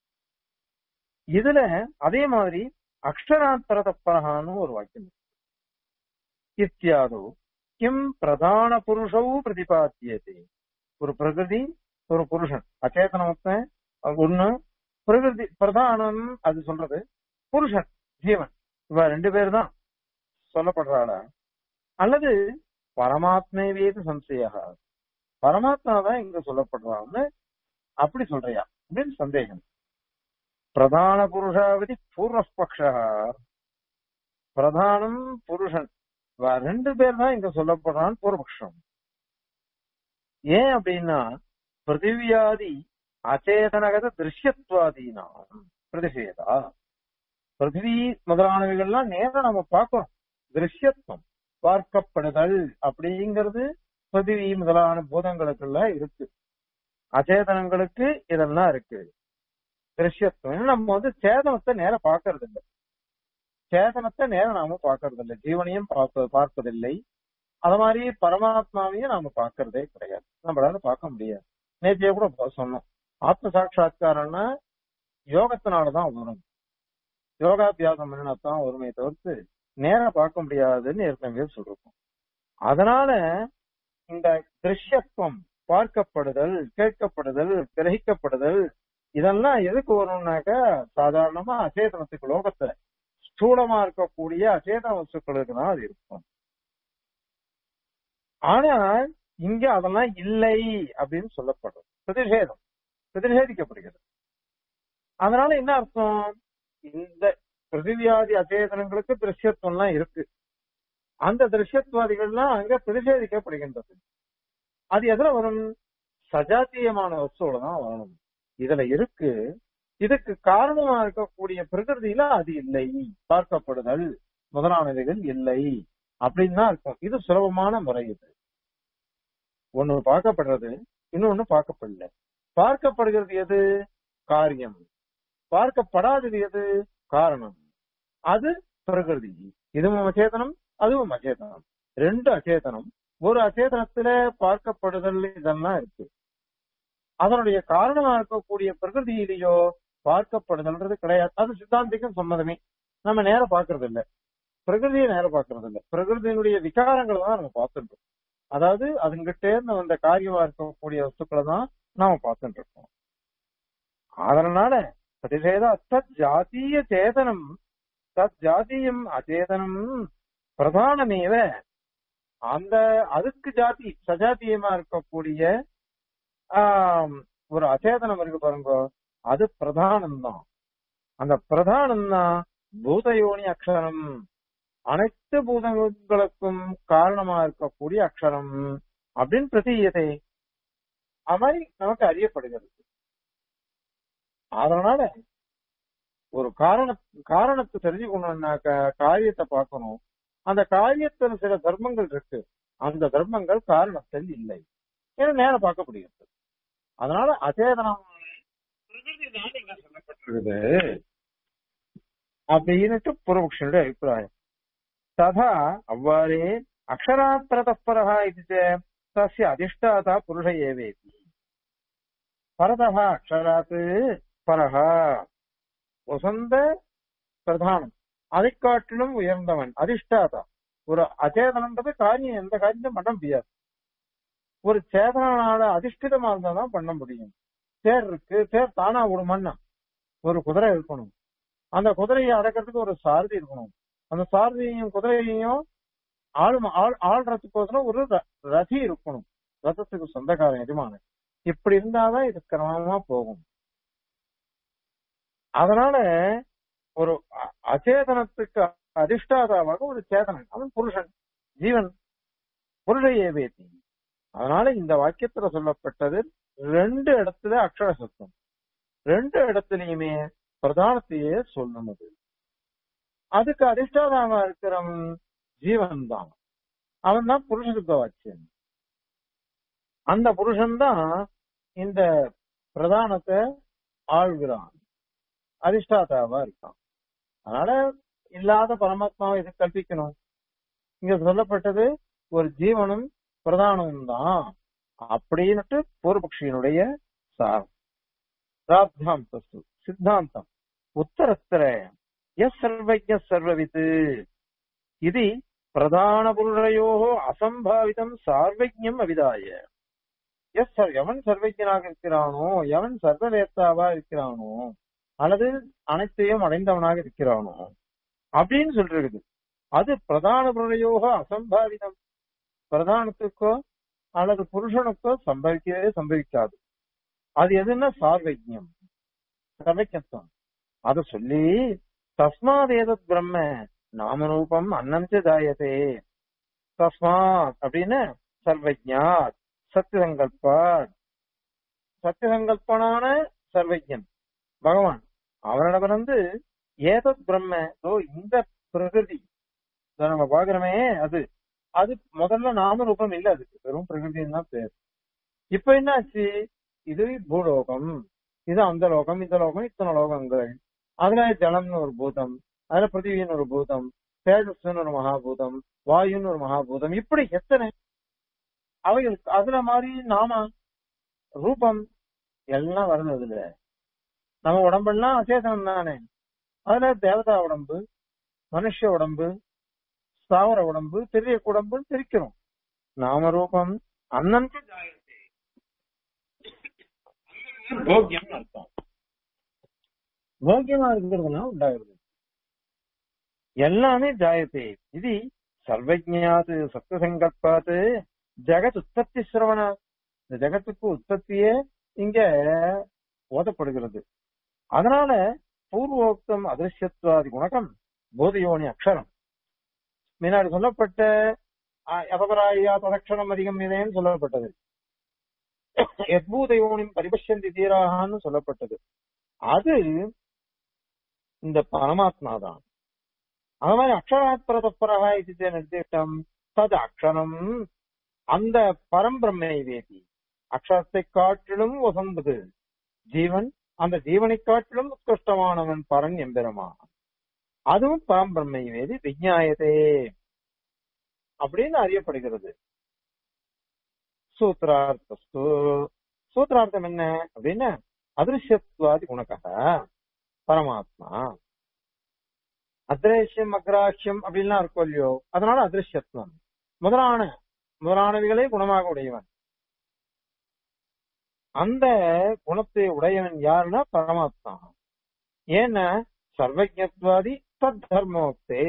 இதுல அதே மாதிரி அக்ஷராந்தர தப்பரகான்னு ஒரு வாக்கியம் இருக்கு இத்தியாதோ கிம் பிரதான புருஷவு பிரதிபாத்தியதே ஒரு பிரகிருதி ஒரு புருஷன் அச்சேதனமத்தன் ஒண்ணு பிரகிருதி பிரதானம் அது சொல்றது புருஷன் ஜீவன் இவ ரெண்டு பேர் தான் சொல்லப்படுறாளா அல்லது பரமாத்மே வேது சம்சயா பரமாத்மா தான் இங்க சொல்லப்படுறான்னு அப்படி சொல்றியா அப்படின்னு சந்தேகம் பிரதான புருஷாவதி பூர்வபக்ஷ பிரதானம் புருஷன் வ- ரெண்டு பேர் தான் இங்க சொல்லப்படுறான்னு பூர்வபக்ஷம் ஏன் அப்படின்னா பிருத்திவியாதி அச்சேதனகத திருஷ்யத்வாதீனாம் பிரதிஷேதா பிருத்திவி முதலானவைகள்லாம் நேரம் நம்ம பார்க்கிறோம் திருஷ்யத்துவம் பார்க்கப்படுதல் அப்படிங்கிறது பிருத்திவி முதலான பூதங்களுக்குள்ள இருக்கு அச்சேதனங்களுக்கு இதெல்லாம் இருக்கு திருஷ்யத்துவம் ஏன்னா நம்ம வந்து சேதனத்தை நேரம் பார்க்கறது இல்லை சேதனத்தை நேரம் நாம பார்க்கறது இல்லை ஜீவனையும் பார்ப்ப பார்ப்பதில்லை அது மாதிரி பரமாத்மாவையும் நாம பார்க்கறதே கிடையாது நம்மளால பார்க்க முடியாது நேற்றைய கூட ப- சொன்னோம் ஆத்ம சாட்சா்காரம்னா யோகத்தினாலதான் வரும் யோகாபியாசம் பண்ணினாத்தான் வருமே தவிர்த்து நேரா பார்க்க முடியாதுன்னு ஏற்கனவே சொல்லிருக்கோம் அதனால இந்த திருஷ்யத்துவம் பார்க்கப்படுதல் கேட்கப்படுதல் கிரகிக்கப்படுதல் இதெல்லாம் எதுக்கு வரும்னாக்க சாதாரணமா அச்சேதனத்துக்கு லோகத்துல ஸ்தூலமா இருக்கக்கூடிய அச்சேதன வஸ்துக்களுக்கு தான் அது இருக்கும் ஆனால் இங்க அதெல்லாம் இல்லை அப்படின்னு சொல்லப்படும் பிரதிஷேதம் பிரதிஷேதிக்கப்படுகிறது அதனால என்ன அர்த்தம் இந்த பிருத்திவியாதி அச்சேதனங்களுக்கு திருஷ்யத்துவம்லாம் இருக்கு அந்த திருஷ்யத்வாதிகள்லாம் அங்க பிரதிஷேதிக்கப்படுகின்றது அது எதுல வரும் சஜாத்தியமான வஸ்துவோட தான் வரணும் இதுல இருக்கு இதுக்கு காரணமா இருக்கக்கூடிய பிரகிருதியில அது இல்லை பார்க்கப்படுதல் முதலானவைகள் இல்லை அப்படின்னு தான் இருக்கும் இது சுலபமான முறை இது ஒண்ணு பார்க்கப்படுறது இன்னொன்னு பார்க்கப்படல பார்க்கப்படுகிறது எது காரியம் பார்க்கப்படாதது எது காரணம் அது பிரகிருதி இதுவும் அச்சேதனம் அதுவும் அச்சேதனம் ரெண்டு அச்சேதனம் ஒரு அச்சேதனத்துல பார்க்கப்படுதல் இதெல்லாம் இருக்கு அதனுடைய காரணமா இருக்கக்கூடிய பிரகிருதியிலேயோ பார்க்கப்படுதல்ன்றது கிடையாது அது சித்தாந்திக்கும் சம்மதமே நம்ம நேரம் பார்க்கறது இல்ல பிரகிருதியை நேரம் பார்க்கறது இல்ல பிரகிருதியினுடைய விகாரங்களை தான் நம்ம பார்த்துட்டு இருக்கோம் அதாவது அதுங்கிட்ட இருந்து வந்த காரியமா இருக்கக்கூடிய வஸ்துக்களை தான் நாம பார்த்துட்டு இருக்கோம் அதனால பிரதிஷேத தத் ஜாத்தீய சேதனம் தத் ஜாத்தீயம் அச்சேதனம் பிரதானமேவ அந்த அதுக்கு ஜாதி சஜாத்தியமா இருக்கக்கூடிய ஆம், ஒரு அச்சேதனம் இருக்கு பாருங்க அது பிரதானம் தான் அந்த பிரதானம் தான் பூதயோனி அக்ஷரம் அனைத்து பூதங்களுக்கும் காரணமா இருக்கக்கூடிய அக்ஷரம் அப்படின்னு பிரதீயதை அது மாதிரி நமக்கு அறியப்படுகிறது அதனால ஒரு காரண காரணத்தை தெரிஞ்சுக்கணும்னாக்க காரியத்தை பார்க்கணும் அந்த காரியத்துல சில தர்மங்கள் இருக்கு அந்த தர்மங்கள் காரணத்தில் இல்லை ஏன்னா நேரம் பார்க்க முடியாது அதனால அச்சேதனம் பிரகிருதி தான் இங்க சொல்லப்பட்டிருக்குது அப்படின்னுட்டு பூர்வபக்ஷனுடைய அபிப்பிராயம் ததா அவ்வாறே அக்ஷராத்திரதப்பரஹ இது ச தஸ்ய அதிஷ்டாதா புருஷ ஏவேதி பரதः அக்ஷராத் பரஹ வசந்த பிரதானம் அதை காட்டிலும் உயர்ந்தவன் அதிஷ்டாதா ஒரு அச்சேதனன்றது காரியம் எந்த காரியத்தையும் பண்ண முடியாது ஒரு சேதனால அதிஷ்டிதமா இருந்தாதான் பண்ண முடியும் தேர் இருக்கு தேர் தானா விடுமான்னா ஒரு குதிரை இருக்கணும் அந்த குதிரையை அடக்கிறதுக்கு ஒரு சாரதி இருக்கணும் அந்த சாரதியையும் குதிரையையும் ஆள் ஆள் ஆள்றதுக்கோசரம் ஒரு ர- ரதி இருக்கணும் ரதத்துக்கு சொந்தக்காரன் எஜமானன் இப்படி இருந்தாதான் இது கிரமமா போகும் அதனால ஒரு அ- அச்சேதனத்துக்கு அதிஷ்டாதாவாக ஒரு சேதனன் அவன் புருஷன் ஜீவன் புருஷ ஏவேதி அதனால இந்த வாக்கியத்துல சொல்லப்பட்டது ரெண்டு இடத்துல அக்ஷர சத்தம் ரெண்டு இடத்துலயுமே பிரதானத்தையே சொல்லணுது அதுக்கு அதிஷ்டாதாவா இருக்கிறவன் ஜீவன் தான் அவன் தான் புருஷ சுத்த வாக்கியம் அந்த புருஷன் தான் இந்த பிரதானத்தை ஆள்கிறான் அதிஷ்டாதாவா இருக்கான் அதனால இல்லாத பரமாத்மாவை இது கல்பிக்கணும் இங்க சொல்லப்பட்டது ஒரு ஜீவனும் பிரதானமும் தான் அப்படின்னுட்டு பூர்வபக்ஷியினுடைய சாரம் ராத்தாந்தஸ்து சித்தாந்தம் உத்தரத்திர எஸ் சர்வஜ சர்வவித் இது பிரதான புருஷயோ அசம்பாவிதம் சார்வஜம் அவிதாய எஸ் சர்- எவன் சர்வஜனாக இருக்கிறானோ எவன் சர்வவேத்தாவா இருக்கிறானோ அல்லது அனைத்தையும் அடைந்தவனாக இருக்கிறானோ அப்படின்னு சொல்றது அது பிரதான புருஷயோக அசம்பாவிதம் பிரதானத்துக்கோ அல்லது புருஷனுக்கோ சம்பவிக்கவே சம்பவிக்காது அது எதுன்னா சார்வஜ்யம் சர்வஜத்துவம் அத சொல்லி தஸ்மாத் ஏதத் பிரம்ம நாமரூபம் அன்னஞ்ச ஜாயதே தஸ்மாத் அப்படின்னு சர்வஜாத் சத்தியசங்கல்பாத் சத்தியசங்கல்பனான சர்வஜன் பகவான் அவனிடமிருந்து ஏதத் பிரம்ம ஓ இந்த பிரகிருதி இத நம்ம பாக்குறோமே அது அது முதல்ல நாம ரூபம் இல்ல அதுக்கு வெறும் பிரகிருதின்னு தான் பேர் இப்ப என்னாச்சு இது பூலோகம் இது அந்த லோகம் இந்த லோகம் இத்தனை லோகங்கள் அதுல ஜலம்னு ஒரு பூதம் அதுல பிருத்திவின்னு ஒரு பூதம் தேஜஸ்ன்னு ஒரு மகாபூதம் வாயுன்னு ஒரு மகாபூதம் இப்படி எத்தனை அவைகளுக்கு அதுல மாதிரி நாம ரூபம் எல்லாம் வருது அதுல நம்ம உடம்பெல்லாம் அச்சேதனம் தானே அதுல தேவதா உடம்பு மனுஷ உடம்பு ஸ்தாவர உடம்பு தெரிய உடம்புன்னு பிரிக்கிறோம் நாம ரூபம் அன்னன்கு ஜாயத்தே போக்கியம் அர்த்தம் போக்கியமா இருக்கிறதுனா உண்டாகிறது எல்லாமே ஜாயத்தே இது சர்வஜாது சத்தியசங்கல்பாத்து ஜெகத் உற்பத்தி சிரவண இந்த ஜெகத்துக்கு உற்பத்தியே இங்க ஓதப்படுகிறது அதனால பூர்வோக்தம் அதிருஷ்யத்வாதி குணகம் போதயோனி அக்ஷரம் முன்னாடி சொல்லப்பட்ட அபபராயா ததக்ஷணம் அதிகம் இதேன்னு சொல்லப்பட்டது எத்பூதயோனின் பரிபஷ்யந்தி தீராகான்னு சொல்லப்பட்டது அது இந்த பரமாத்மா தான் அது மாதிரி அக்ஷராத் பரதப்பரகா இது நிர்திஷ்டம் தது அக்ஷரம் அந்த பரம்பிரம்மை வேதி அக்ஷரத்தை காட்டிலும் வசந்தது ஜீவன் அந்த ஜீவனை காட்டிலும் உத்கிருஷ்டமானவன் பரன் எம்பெருமான் அதுவும் பரம்பிரம்மை வேதி விஜயாயதே அப்படின்னு அறியப்படுகிறது சூத்திரார்த்தஸ்து சூத்திரார்த்தம் என்ன அப்படின்னா அதிருஷ்யத்வாதி குணக்கக பரமாத்மா அத்ரேஷ்யம் அக்ராஹ்யம் அப்படின்லாம் இருக்கும் இல்லையோ அதனால அதிருஷ்யத்துவம் முதலான முதலானவைகளே குணமாக உடையவன் அந்த குணத்தை உடையவன் யாருன்னா பரமாத்மா ஏன்னா சர்வஜத்வாதி தத் தர்மோக்தே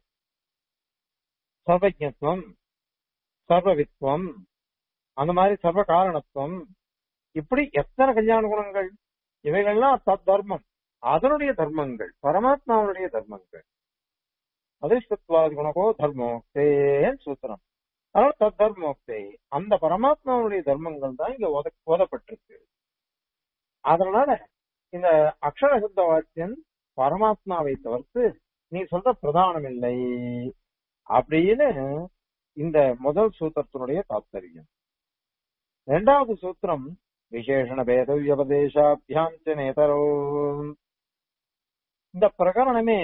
சர்வஜத்துவம் சர்வவித்வம் அந்த மாதிரி சர்வ காரணத்துவம் இப்படி எத்தனை கல்யாண குணங்கள் இவைகள்லாம் தத் தர்மம் அதனுடைய தர்மங்கள் பரமாத்மாவுடைய தர்மங்கள் அதிர்ஷ்டத்வாதி குணகோ தர்மோக்தேன்னு சூத்திரம் அதனால தத் தர்மோக்தே அந்த பரமாத்மாவுடைய தர்மங்கள் தான் இங்க ஓத ஓதப்பட்டிருக்கு அதனால இந்த அக்ஷர சுத்த வாக்கியம் பரமாத்மாவை தவிர்த்து நீ சொல்ற பிரதானம் இல்லை அப்படின்னு இந்த முதல் சூத்திரத்தினுடைய தாத்பரியம் இரண்டாவது சூத்திரம் விசேஷண பேத வியபதேசாபியாம் நேதரோ இந்த பிரகரணமே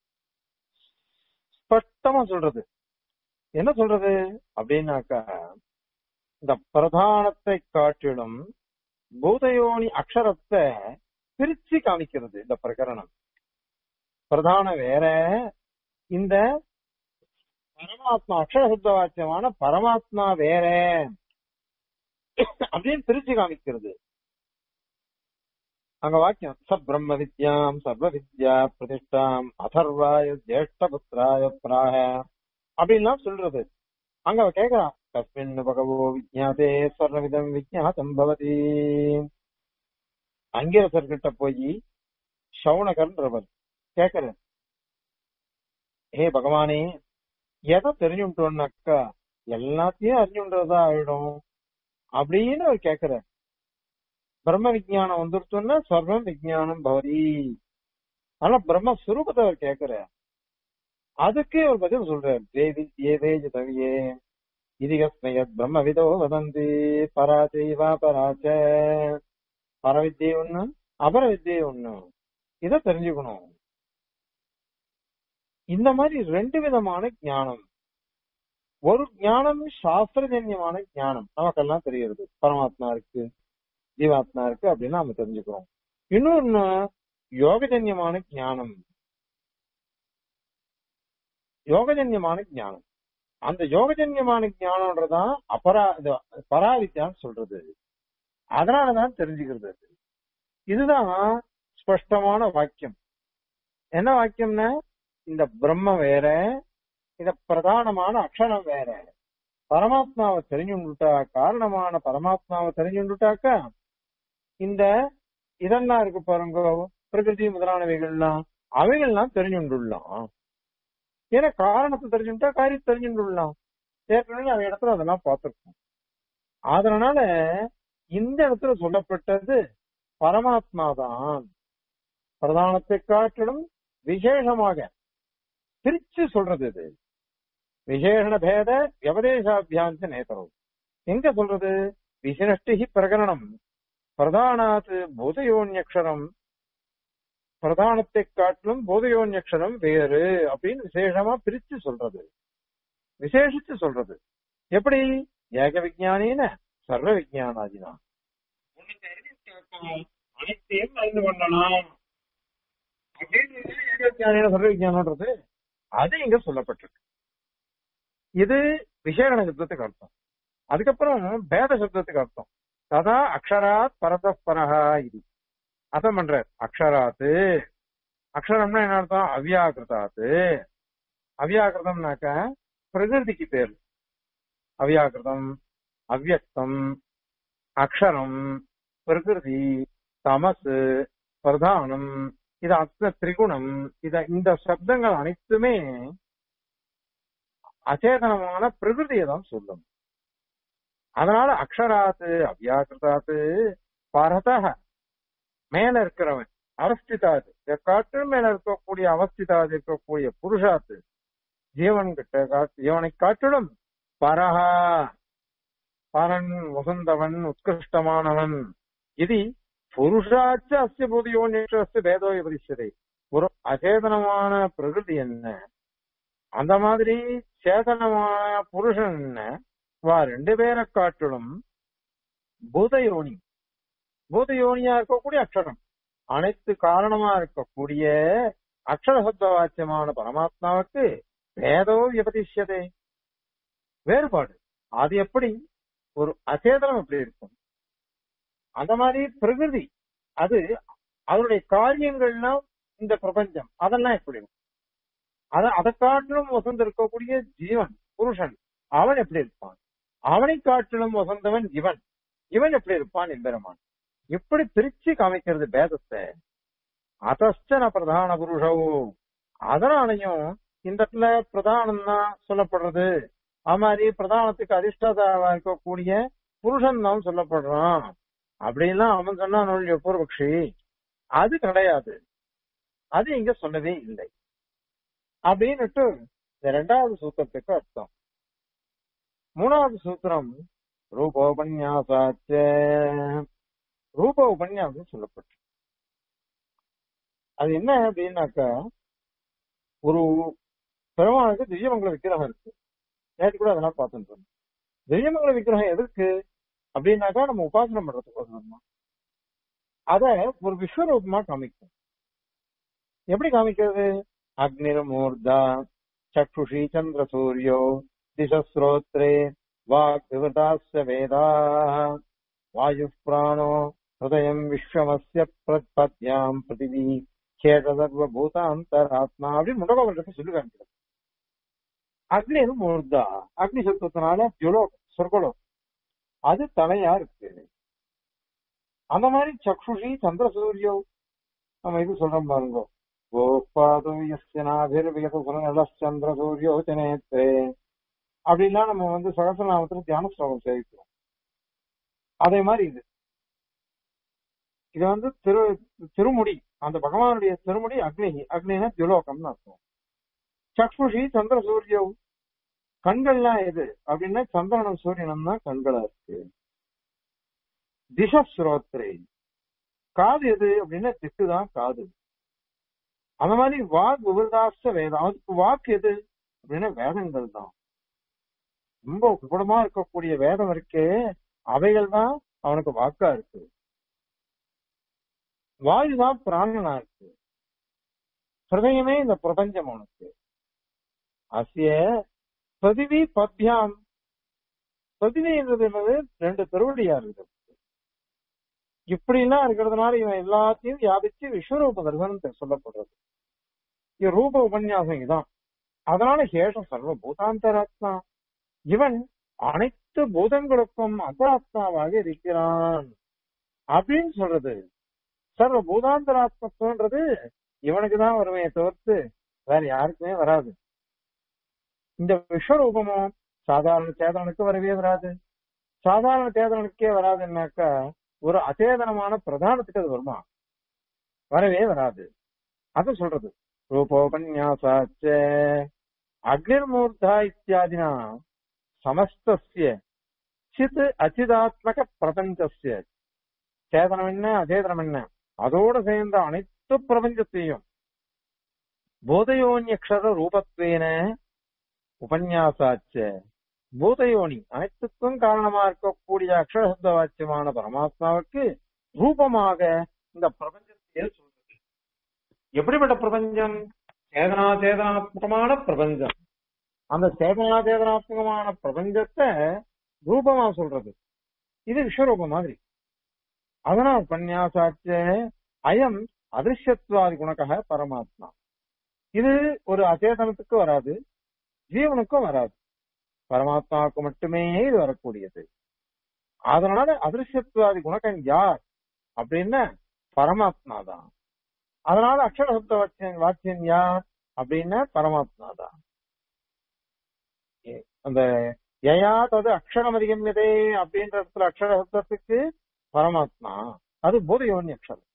ஸ்பஷ்டமா சொல்றது என்ன சொல்றது அப்படின்னாக்கா இந்த பிரதானத்தை காட்டிலும் பூதயோனி அக்ஷரத்தை பிரிச்சு காமிக்கிறது இந்த பிரகரணம் பிரதான வேற இந்த பரமாத்மா அக்ஷர சுத்த வாக்கியமான பரமாத்மா வேற அப்படின்னு பிரிச்சு காமிக்கிறது அங்க வாக்கியம் ச பிரம்ம வித்யாம் சர்வ வித்யா பிரதிஷ்டாம் அதர்வாய ஜேஷ்ட புத்திராய பிராக அப்படின்லாம் சொல்றது அங்க அவ கேக்குறான் தஸ்மின் பகவோ விஜயாதே சர்வவிதம் விஜயாதம் பவதி அங்கிரசர்கிட்ட போய் சவுனகர்ன்றவர் கேக்குற ஹே பகவானே எதை தெரிஞ்சுட்டோம்னாக்கா எல்லாத்தையும் அறிஞ்சுன்றதா ஆயிடும் அப்படின்னு அவர் கேக்குற பிரம்ம விஜயானம் வந்துருச்சோன்னா சர்வம் விஜயானம் பவதி ஆனா பிரம்மஸ்வரூபத்தை அவர் கேக்குற அதுக்கு ஒரு பதில் சொல்றார் தேவி ஏதேஜ தவியே இதுகஸ்மயத் பிரம்ம விதோ வதந்தி பராச்சைவா பராச்ச பரவித்தியை ஒண்ணு அபரவித்தியை ஒண்ணு இத தெரிஞ்சுக்கணும் இந்த மாதிரி ரெண்டு விதமான ஞானம் ஒரு ஞானம் சாஸ்திரஜன்யமான ஞானம் நமக்கெல்லாம் தெரிகிறது பரமாத்மா இருக்கு ஜீவாத்மா இருக்கு அப்படின்னு நாம தெரிஞ்சுக்கிறோம் இன்னொன்னு யோகஜன்யமான ஞானம் யோகஜன்யமான ஞானம் அந்த யோகஜன்யமான ஞானம்ன்றதான் அபரா பராவித்யான்னு சொல்றது அதனாலதான் தெரிஞ்சுக்கிறது அது. இதுதான் ஸ்பஷ்டமான வாக்கியம் என்ன வாக்கியம்னா இந்த பிரம்ம வேற இந்த பிரதானமான அக்ஷரம் வேற பரமாத்மாவை தெரிஞ்சுட்டா காரணமான பரமாத்மாவை தெரிஞ்சுட்டாக்கா இந்த இதெல்லாம் இருக்கு பாருங்க பிரகிருதி முதலானவைகள்லாம் அவைகள்லாம் தெரிஞ்சுண்டுள்ளலாம் ஏன்னா காரணத்தை தெரிஞ்சுட்டா காரியம் தெரிஞ்சுண்டுள்ளலாம் ஏற்கனவே அந்த இடத்துல அதெல்லாம் பார்த்திருக்கோம் அதனால இந்த இடத்துல சொல்லப்பட்டது பரமாத்மா தான் பிரதானத்தை காட்டிலும் விசேஷமாக பிரிச்சு சொல்றது இது விசேஷண பேத வியபதேசாபியாந்த நேதரம் எங்க சொல்றது விசினஷ்டி பிரகரணம் பிரதானாத் பூதயோன்யக்ஷரம் பிரதானத்தை காட்டிலும் போதயோன்யக்ஷரம் வேறு அப்படின்னு விசேஷமா பிரிச்சு சொல்றது விசேஷிச்சு சொல்றது எப்படி ஏக விஜயானின சர்வ விஜயானாதினா உனக்கு அறிவித்தாக்கம் அனைத்தையும் அறிந்து கொள்ளலாம் அப்படின்னு ஏக விஜயானின சர்வ விஜயானன்றது அது இங்க சொல்லப்பட்டிருக்கு இது விசேஷண சப்தத்துக்கு அர்த்தம் அதுக்கப்புறம் பேத சப்தத்துக்கு அர்த்தம் ததா அக்ஷராத் பரதப்பரஹா இது அர்த்தம் பண்ற அக்ஷராத்து அக்ஷரம்னா என்ன அர்த்தம் அவ்யாகிருதாத்து அவ்யாகிருதம்னாக்க பிரகிருதிக்கு பேர் அவ்யாகிருதம் அவ்யக்தம் அக்ஷரம் பிரகிருதி தமசு பிரதானம் இது அர்த்த திரிகுணம் இத இந்த சப்தங்கள் அனைத்துமே அச்சேதனமான பிரகிருதியை தான் சொல்லும் அதனால அக்ஷராத்து அவ்யாகிருதாத்து பரதக மேல இருக்கிறவன் அவஸ்திதாது காட்டு மேல இருக்கக்கூடிய அவஸ்திதாது இருக்கக்கூடிய புருஷாத்து ஜீவன் கிட்ட ஜீவனை காட்டிலும் பரஹா பரன் வசந்தவன் உத்கிருஷ்டமானவன் இது புருஷாச்ச அஸ்ய போதியோன்யஸ்து வேதோ விபதிச்சதை ஒரு அச்சேதனமான பிரகிருதி என்ன அந்த மாதிரி சேதனமான புருஷன் என்ன வா ரெண்டு பேரை காட்டிலும் பூதயோனி பூதயோனியா இருக்கக்கூடிய அக்ஷரம் அனைத்து காரணமா இருக்கக்கூடிய அக்ஷர சப்த வாக்கியமான பரமாத்மாவுக்கு வேதோ விபதிஷ்யதே வேறுபாடு அது எப்படி ஒரு அச்சேதனம் எப்படி இருக்கும் அந்த மாதிரி பிரகிருதி அது அதனுடைய காரியங்கள்லாம் இந்த பிரபஞ்சம் அதெல்லாம் எப்படி இருக்கும் அத அதை காட்டிலும் வசந்து இருக்கக்கூடிய ஜீவன் புருஷன் அவன் எப்படி இருப்பான் அவனை காட்டிலும் வசந்தவன் இவன் இவன் எப்படி இருப்பான் எம்பெருமான் எப்படி பிரிச்சு காமிக்கிறது பேதத்தை அதஸ்டன பிரதான புருஷவோ அதனாலையும் இந்த இடத்துல பிரதானம் தான் சொல்லப்படுறது அது மாதிரி பிரதானத்துக்கு அதிர்ஷ்டதாவா இருக்கக்கூடிய புருஷன் தான் சொல்லப்படுறான் அப்படின்லாம் அவன் சொன்னான் நொழிய பூர்வபக்ஷி அது கிடையாது அது இங்க சொல்லவே இல்லை அப்படின்னுட்டு இந்த ரெண்டாவது சூத்திரத்துக்கு அர்த்தம் மூணாவது சூத்திரம் ரூபோபன்யாசாச்ச ரூப உபன்யாசம் சொல்லப்பட்டு அது என்ன அப்படின்னாக்கா ஒரு பெருமாளுக்கு திவ்யமங்கல விக்கிரகம் இருக்கு நேற்று கூட அதெல்லாம் பார்த்துட்டு திவ்யமங்கல விக்கிரகம் எதுக்கு அப்படின்னாக்கா நம்ம உபாசனம் பண்றதுக்கு அத ஒரு விஸ்வரூபமா காமிக்கும் எப்படி காமிக்கிறது அக்னிர்மூர்தா சக்ஷுஷி சந்திர சூரியோ திசஸ்ரோத்ரே வாக் விவதாஸ்ய வேதா வாயு பிராணோ ஹிருதயம் விஸ்வமஸ்ய பிரத்பத்யாம் பிருத்திவி கேத சர்வ பூதாந்தராத்மா அப்படின்னு முண்டகோபுரத்தை சொல்லி காமிக்கிறது அக்னி மூர்தா அக்னி சத்துவத்தினால ஜுலோ சொர்க்கலோ அது தலையா இருக்கு அந்த மாதிரி சக்ஷுஷி சந்திர சூரியோ நம்ம இது சொல்றோம் பாருங்க சந்திர சூரியோ நேத்ரே அப்படின்லாம் நம்ம வந்து சகசநாமத்துல தியான ஸ்லோகம் சேவிக்கிறோம் அதே மாதிரி இது இது வந்து திரு திருமுடி அந்த பகவானுடைய திருமுடி அக்னி அக்னினா திலோகம்னு அர்த்தம் சக்ஷுஷி சந்திர சூரியோ கண்கள்லாம் எது அப்படின்னா சந்திரனும் சூரியனும் தான் கண்களா இருக்கு திசஸ்ரோத்ரே காது எது அப்படின்னா திட்டு தான் காது அந்த மாதிரி வாக் விபதாச வேதம் அதுக்கு வாக்கு எது அப்படின்னா வேதங்கள் தான் ரொம்ப குடமா இருக்கக்கூடிய வேதம் இருக்கே அவைகள் தான் அவனுக்கு வாக்கா இருக்கு வாயு தான் பிராணனா இருக்கு ஹிருதயமே இந்த பிரபஞ்சம் அவனுக்கு அசிய பதிவி பத்யாம் பதிவின்றது என்னது ரெண்டு திருவடியா இருக்குது இப்படி எல்லாம் இருக்கிறதுனால இவன் எல்லாத்தையும் வியாபிச்சு விஸ்வரூப தர்சனம் சொல்லப்படுறது இது ரூப உபன்யாசம் இதான் அதனால ஹேஷம் சர்வ பூதாந்தராத்மா இவன் அனைத்து பூதங்களுக்கும் அந்தராத்மாவாக இருக்கிறான் அப்படின்னு சொல்றது சர்வ பூதாந்தராத்மத்துவன்றது இவனுக்கு தான் வருமே தவிர்த்து வேற யாருக்குமே வராது இந்த விஸ்வரூபமும் சாதாரண சேதனனுக்கு வரவே வராது சாதாரண சேதனனுக்கே வராதுன்னாக்கா ஒரு அச்சேதனமான பிரதானத்துக்கு அது வருமா வரவே வராது அது சொல்றது ரூபோபன்யாசாச்ச அக்னிர்மூர்த்தா இத்தியாதினா சமஸ்தஸ்ய சித் அச்சிதாத்மக பிரபஞ்சஸ்ய சேதனம் என்ன அச்சேதனம் என்ன அதோடு சேர்ந்த அனைத்து பிரபஞ்சத்தையும் போதயோன்யக்ஷர ரூபத்வேன உபன்யாசாச்ச பூதயோனி அனைத்துக்கும் காரணமா இருக்கக்கூடிய அக்ஷரசப்த வாக்கியமான பரமாத்மாவுக்கு ரூபமாக இந்த பிரபஞ்சத்தையே சொல்றது எப்படிப்பட்ட பிரபஞ்சம் சேதனா சேதனாத்மகமான பிரபஞ்சம் அந்த சேதனா சேதனாத்மகமான பிரபஞ்சத்தை ரூபமா சொல்றது இது விஸ்வரூபம் மாதிரி அதனால் உபன்யாசாச்ச அயம் அதிருஷ்யத்வாதி குணக பரமாத்மா இது ஒரு அச்சேதனத்துக்கு வராது ஜீவனுக்கும் வராது பரமாத்மாவுக்கு மட்டுமே இது வரக்கூடியது அதனால அதிருஷ்யத்வாதி குணகன் யார் அப்படின்னா பரமாத்மா தான் அதனால அக்ஷரசப்த வாக்கியம் வாக்கியம் யார் அப்படின்னா பரமாத்மா தான் அந்த யயா தது அக்ஷரம் அதிகமியதே அப்படின்ற இடத்துல அக்ஷரசப்தத்துக்கு பரமாத்மா அது போதயோனி அக்ஷரம்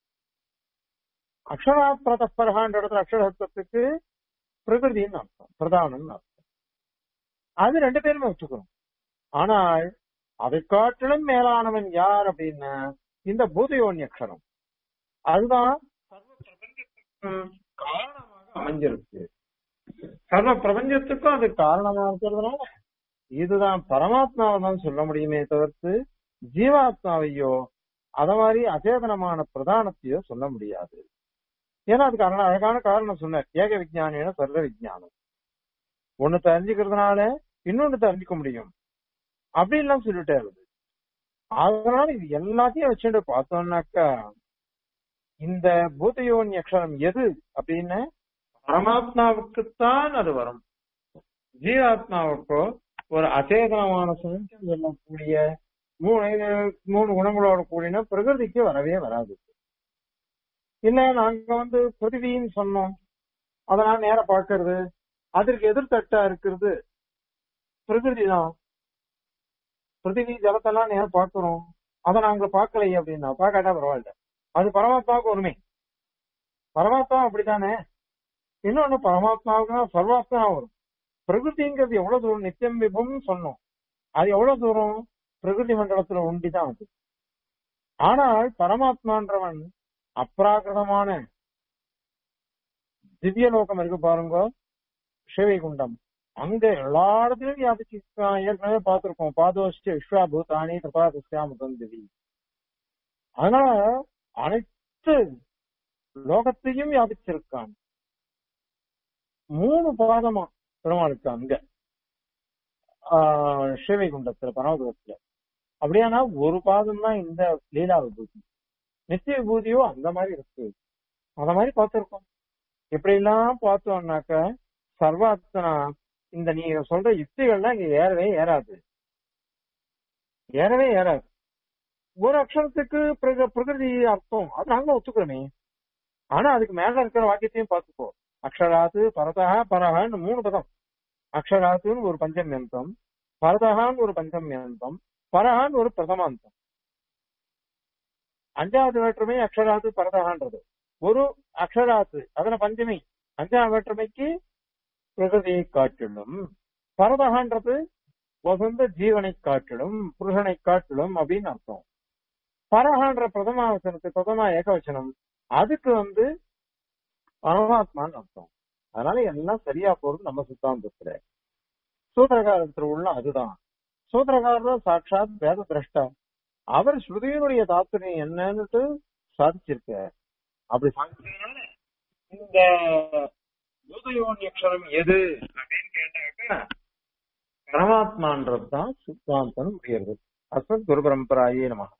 அக்ஷராத் பிரதப்பரகான்ற இடத்துல அக்ஷரசப்தத்துக்கு பிரகிருதின்னு அர்த்தம் பிரதானம்னு அர்த்தம் அது ரெண்டு பேருமே ஒத்துக்கணும் ஆனால் அதை காட்டிலும் மேலானவன் யார் அப்படின்னா இந்த பூதயோனி அக்ஷரம் அதுதான் சர்வ பிரபஞ்சத்துக்கும் காரணமாக அமைஞ்சிருக்கு சர்வ பிரபஞ்சத்துக்கும் அது காரணமா இருக்கிறதுனால இதுதான் பரமாத்மாவை தான் சொல்ல முடியுமே தவிர்த்து ஜீவாத்மாவையோ அத மாதிரி அச்சேதனமான பிரதானத்தையோ சொல்ல முடியாது ஏன்னா அதுக்கு அழகா- அழகான காரணம் சொன்னார் ஏக விஜயானின சர்வ விஜயானம் ஒண்ணு தெரிஞ்சுக்கிறதுனால இன்னொன்னு தெரிஞ்சுக்க முடியும் அப்படி எல்லாம் சொல்லிட்டாரு அதனால இது எல்லாத்தையும் வச்சுட்டு பார்த்தோம்னாக்கா இந்த பூதயோனி அக்ஷரம் எது அப்படின்னு பரமாத்மாவுக்குத்தான் அது வரும் ஜீவாத்மாவுக்கோ ஒரு அச்சேதனமான சுதந்திரம் சொல்லக்கூடிய மூணு மூணு குணங்களோட கூடின பிரகிருதிக்கு வரவே வராது இல்ல நாங்க வந்து பிருத்திவின்னு சொன்னோம் அதனால நேர பார்க்கறது அதற்கு எதிர்த்தட்டா இருக்கிறது பிரகிருதி தான் பிருத்திவி ஜலத்தெல்லாம் நேரம் பார்க்கிறோம் அதை நாங்க பார்க்கலையே அப்படின்னா பார்க்காட்டா பரவாயில்ல அது பரமாத்மாவுக்கு ஒருமை பரமாத்மா அப்படித்தானே இன்னொன்னு பரமாத்மாவுக்கு சர்வாத்மா வரும் பிரகிருதிங்கிறது எவ்வளவு தூரம் நித்தியம் விபம்னு சொன்னோம் அது எவ்வளவு தூரம் பிரகிருதி மண்டலத்துல ஒண்டிதான் அது ஆனால் பரமாத்மான்றவன் அப்ராகிருதமான திவ்ய லோகம் இருக்கு பாருங்க சிவைகுண்டம் அங்க எல்லா இடத்துலயும் வியாபிச்சிருக்கான் ஏற்கனவே பார்த்திருக்கோம் பாதோஷ்ட விஸ்வாபூதானி திரிபாதிஸ்யாமுதந்திவி அதனால அனைத்து லோகத்தையும் வியாபிச்சிருக்கான் மூணு பாதமா பெருமாளுக்கு அங்க ஆஹ் சிவைகுண்டத்துல பரமபுரத்துல அப்படியானா ஒரு பாதம் தான் இந்த லீலா விபூதி நித்திய விபூதியோ அந்த மாதிரி இருக்கு அந்த மாதிரி பார்த்திருக்கோம் இப்படி எல்லாம் பார்த்தோம்னாக்க சர்வாத்மனா இந்த நீங்க சொல்ற யுக்திகள்லாம் இங்க ஏறவே ஏறாது ஏறவே ஏறாது ஒரு அக்ஷரத்துக்கு பிரக- பிரகிருதி அர்த்தம் அது நாங்களும் ஒத்துக்கிறோமே ஆனா அதுக்கு மேல இருக்கிற வாக்கியத்தையும் பார்த்துக்கோ அக்ஷராத்து பரதா பரஹன்னு மூணு பதம் அக்ஷராத்துன்னு ஒரு பஞ்சமியந்தம் பரதகான்னு ஒரு பஞ்சமியந்தம் பரஹான்னு ஒரு பிரதமாந்தம் அஞ்சாவது வேற்றுமை அக்ஷராத்து பரதகான்றது ஒரு அக்ஷராத்து அதுல பஞ்சமி அஞ்சாவது வேற்றுமைக்கு பிரகிருதியை காட்டிலும் பரதகான்றது வசந்த ஜீவனை காட்டிலும் புருஷனை காட்டிலும் அப்படின்னு அர்த்தம் பரஹான்ற பிரதமா வச்சனத்து பிரதமா ஏகவச்சனம் அதுக்கு வந்து பரமாத்மான்னு அர்த்தம் அதனால எல்லாம் சரியா போறது நம்ம சித்தாந்தத்துல சூத்திரகாரத்துல உள்ள அதுதான் சூத்திரகாரர் சாட்சாத் வேத திரஷ்டா அவர் ஸ்ருதியினுடைய தாத்பரியம் என்னன்னுட்டு சாதிச்சிருக்கார் அப்படி சாதிச்சதுனால இந்த பூதயோனி அக்ஷரம் எது அப்படின்னு கேட்டாக்க பரமாத்மான்றது தான் சித்தாந்தம் முடிகிறது அஸ்மத் குரு பரம்பராயே நம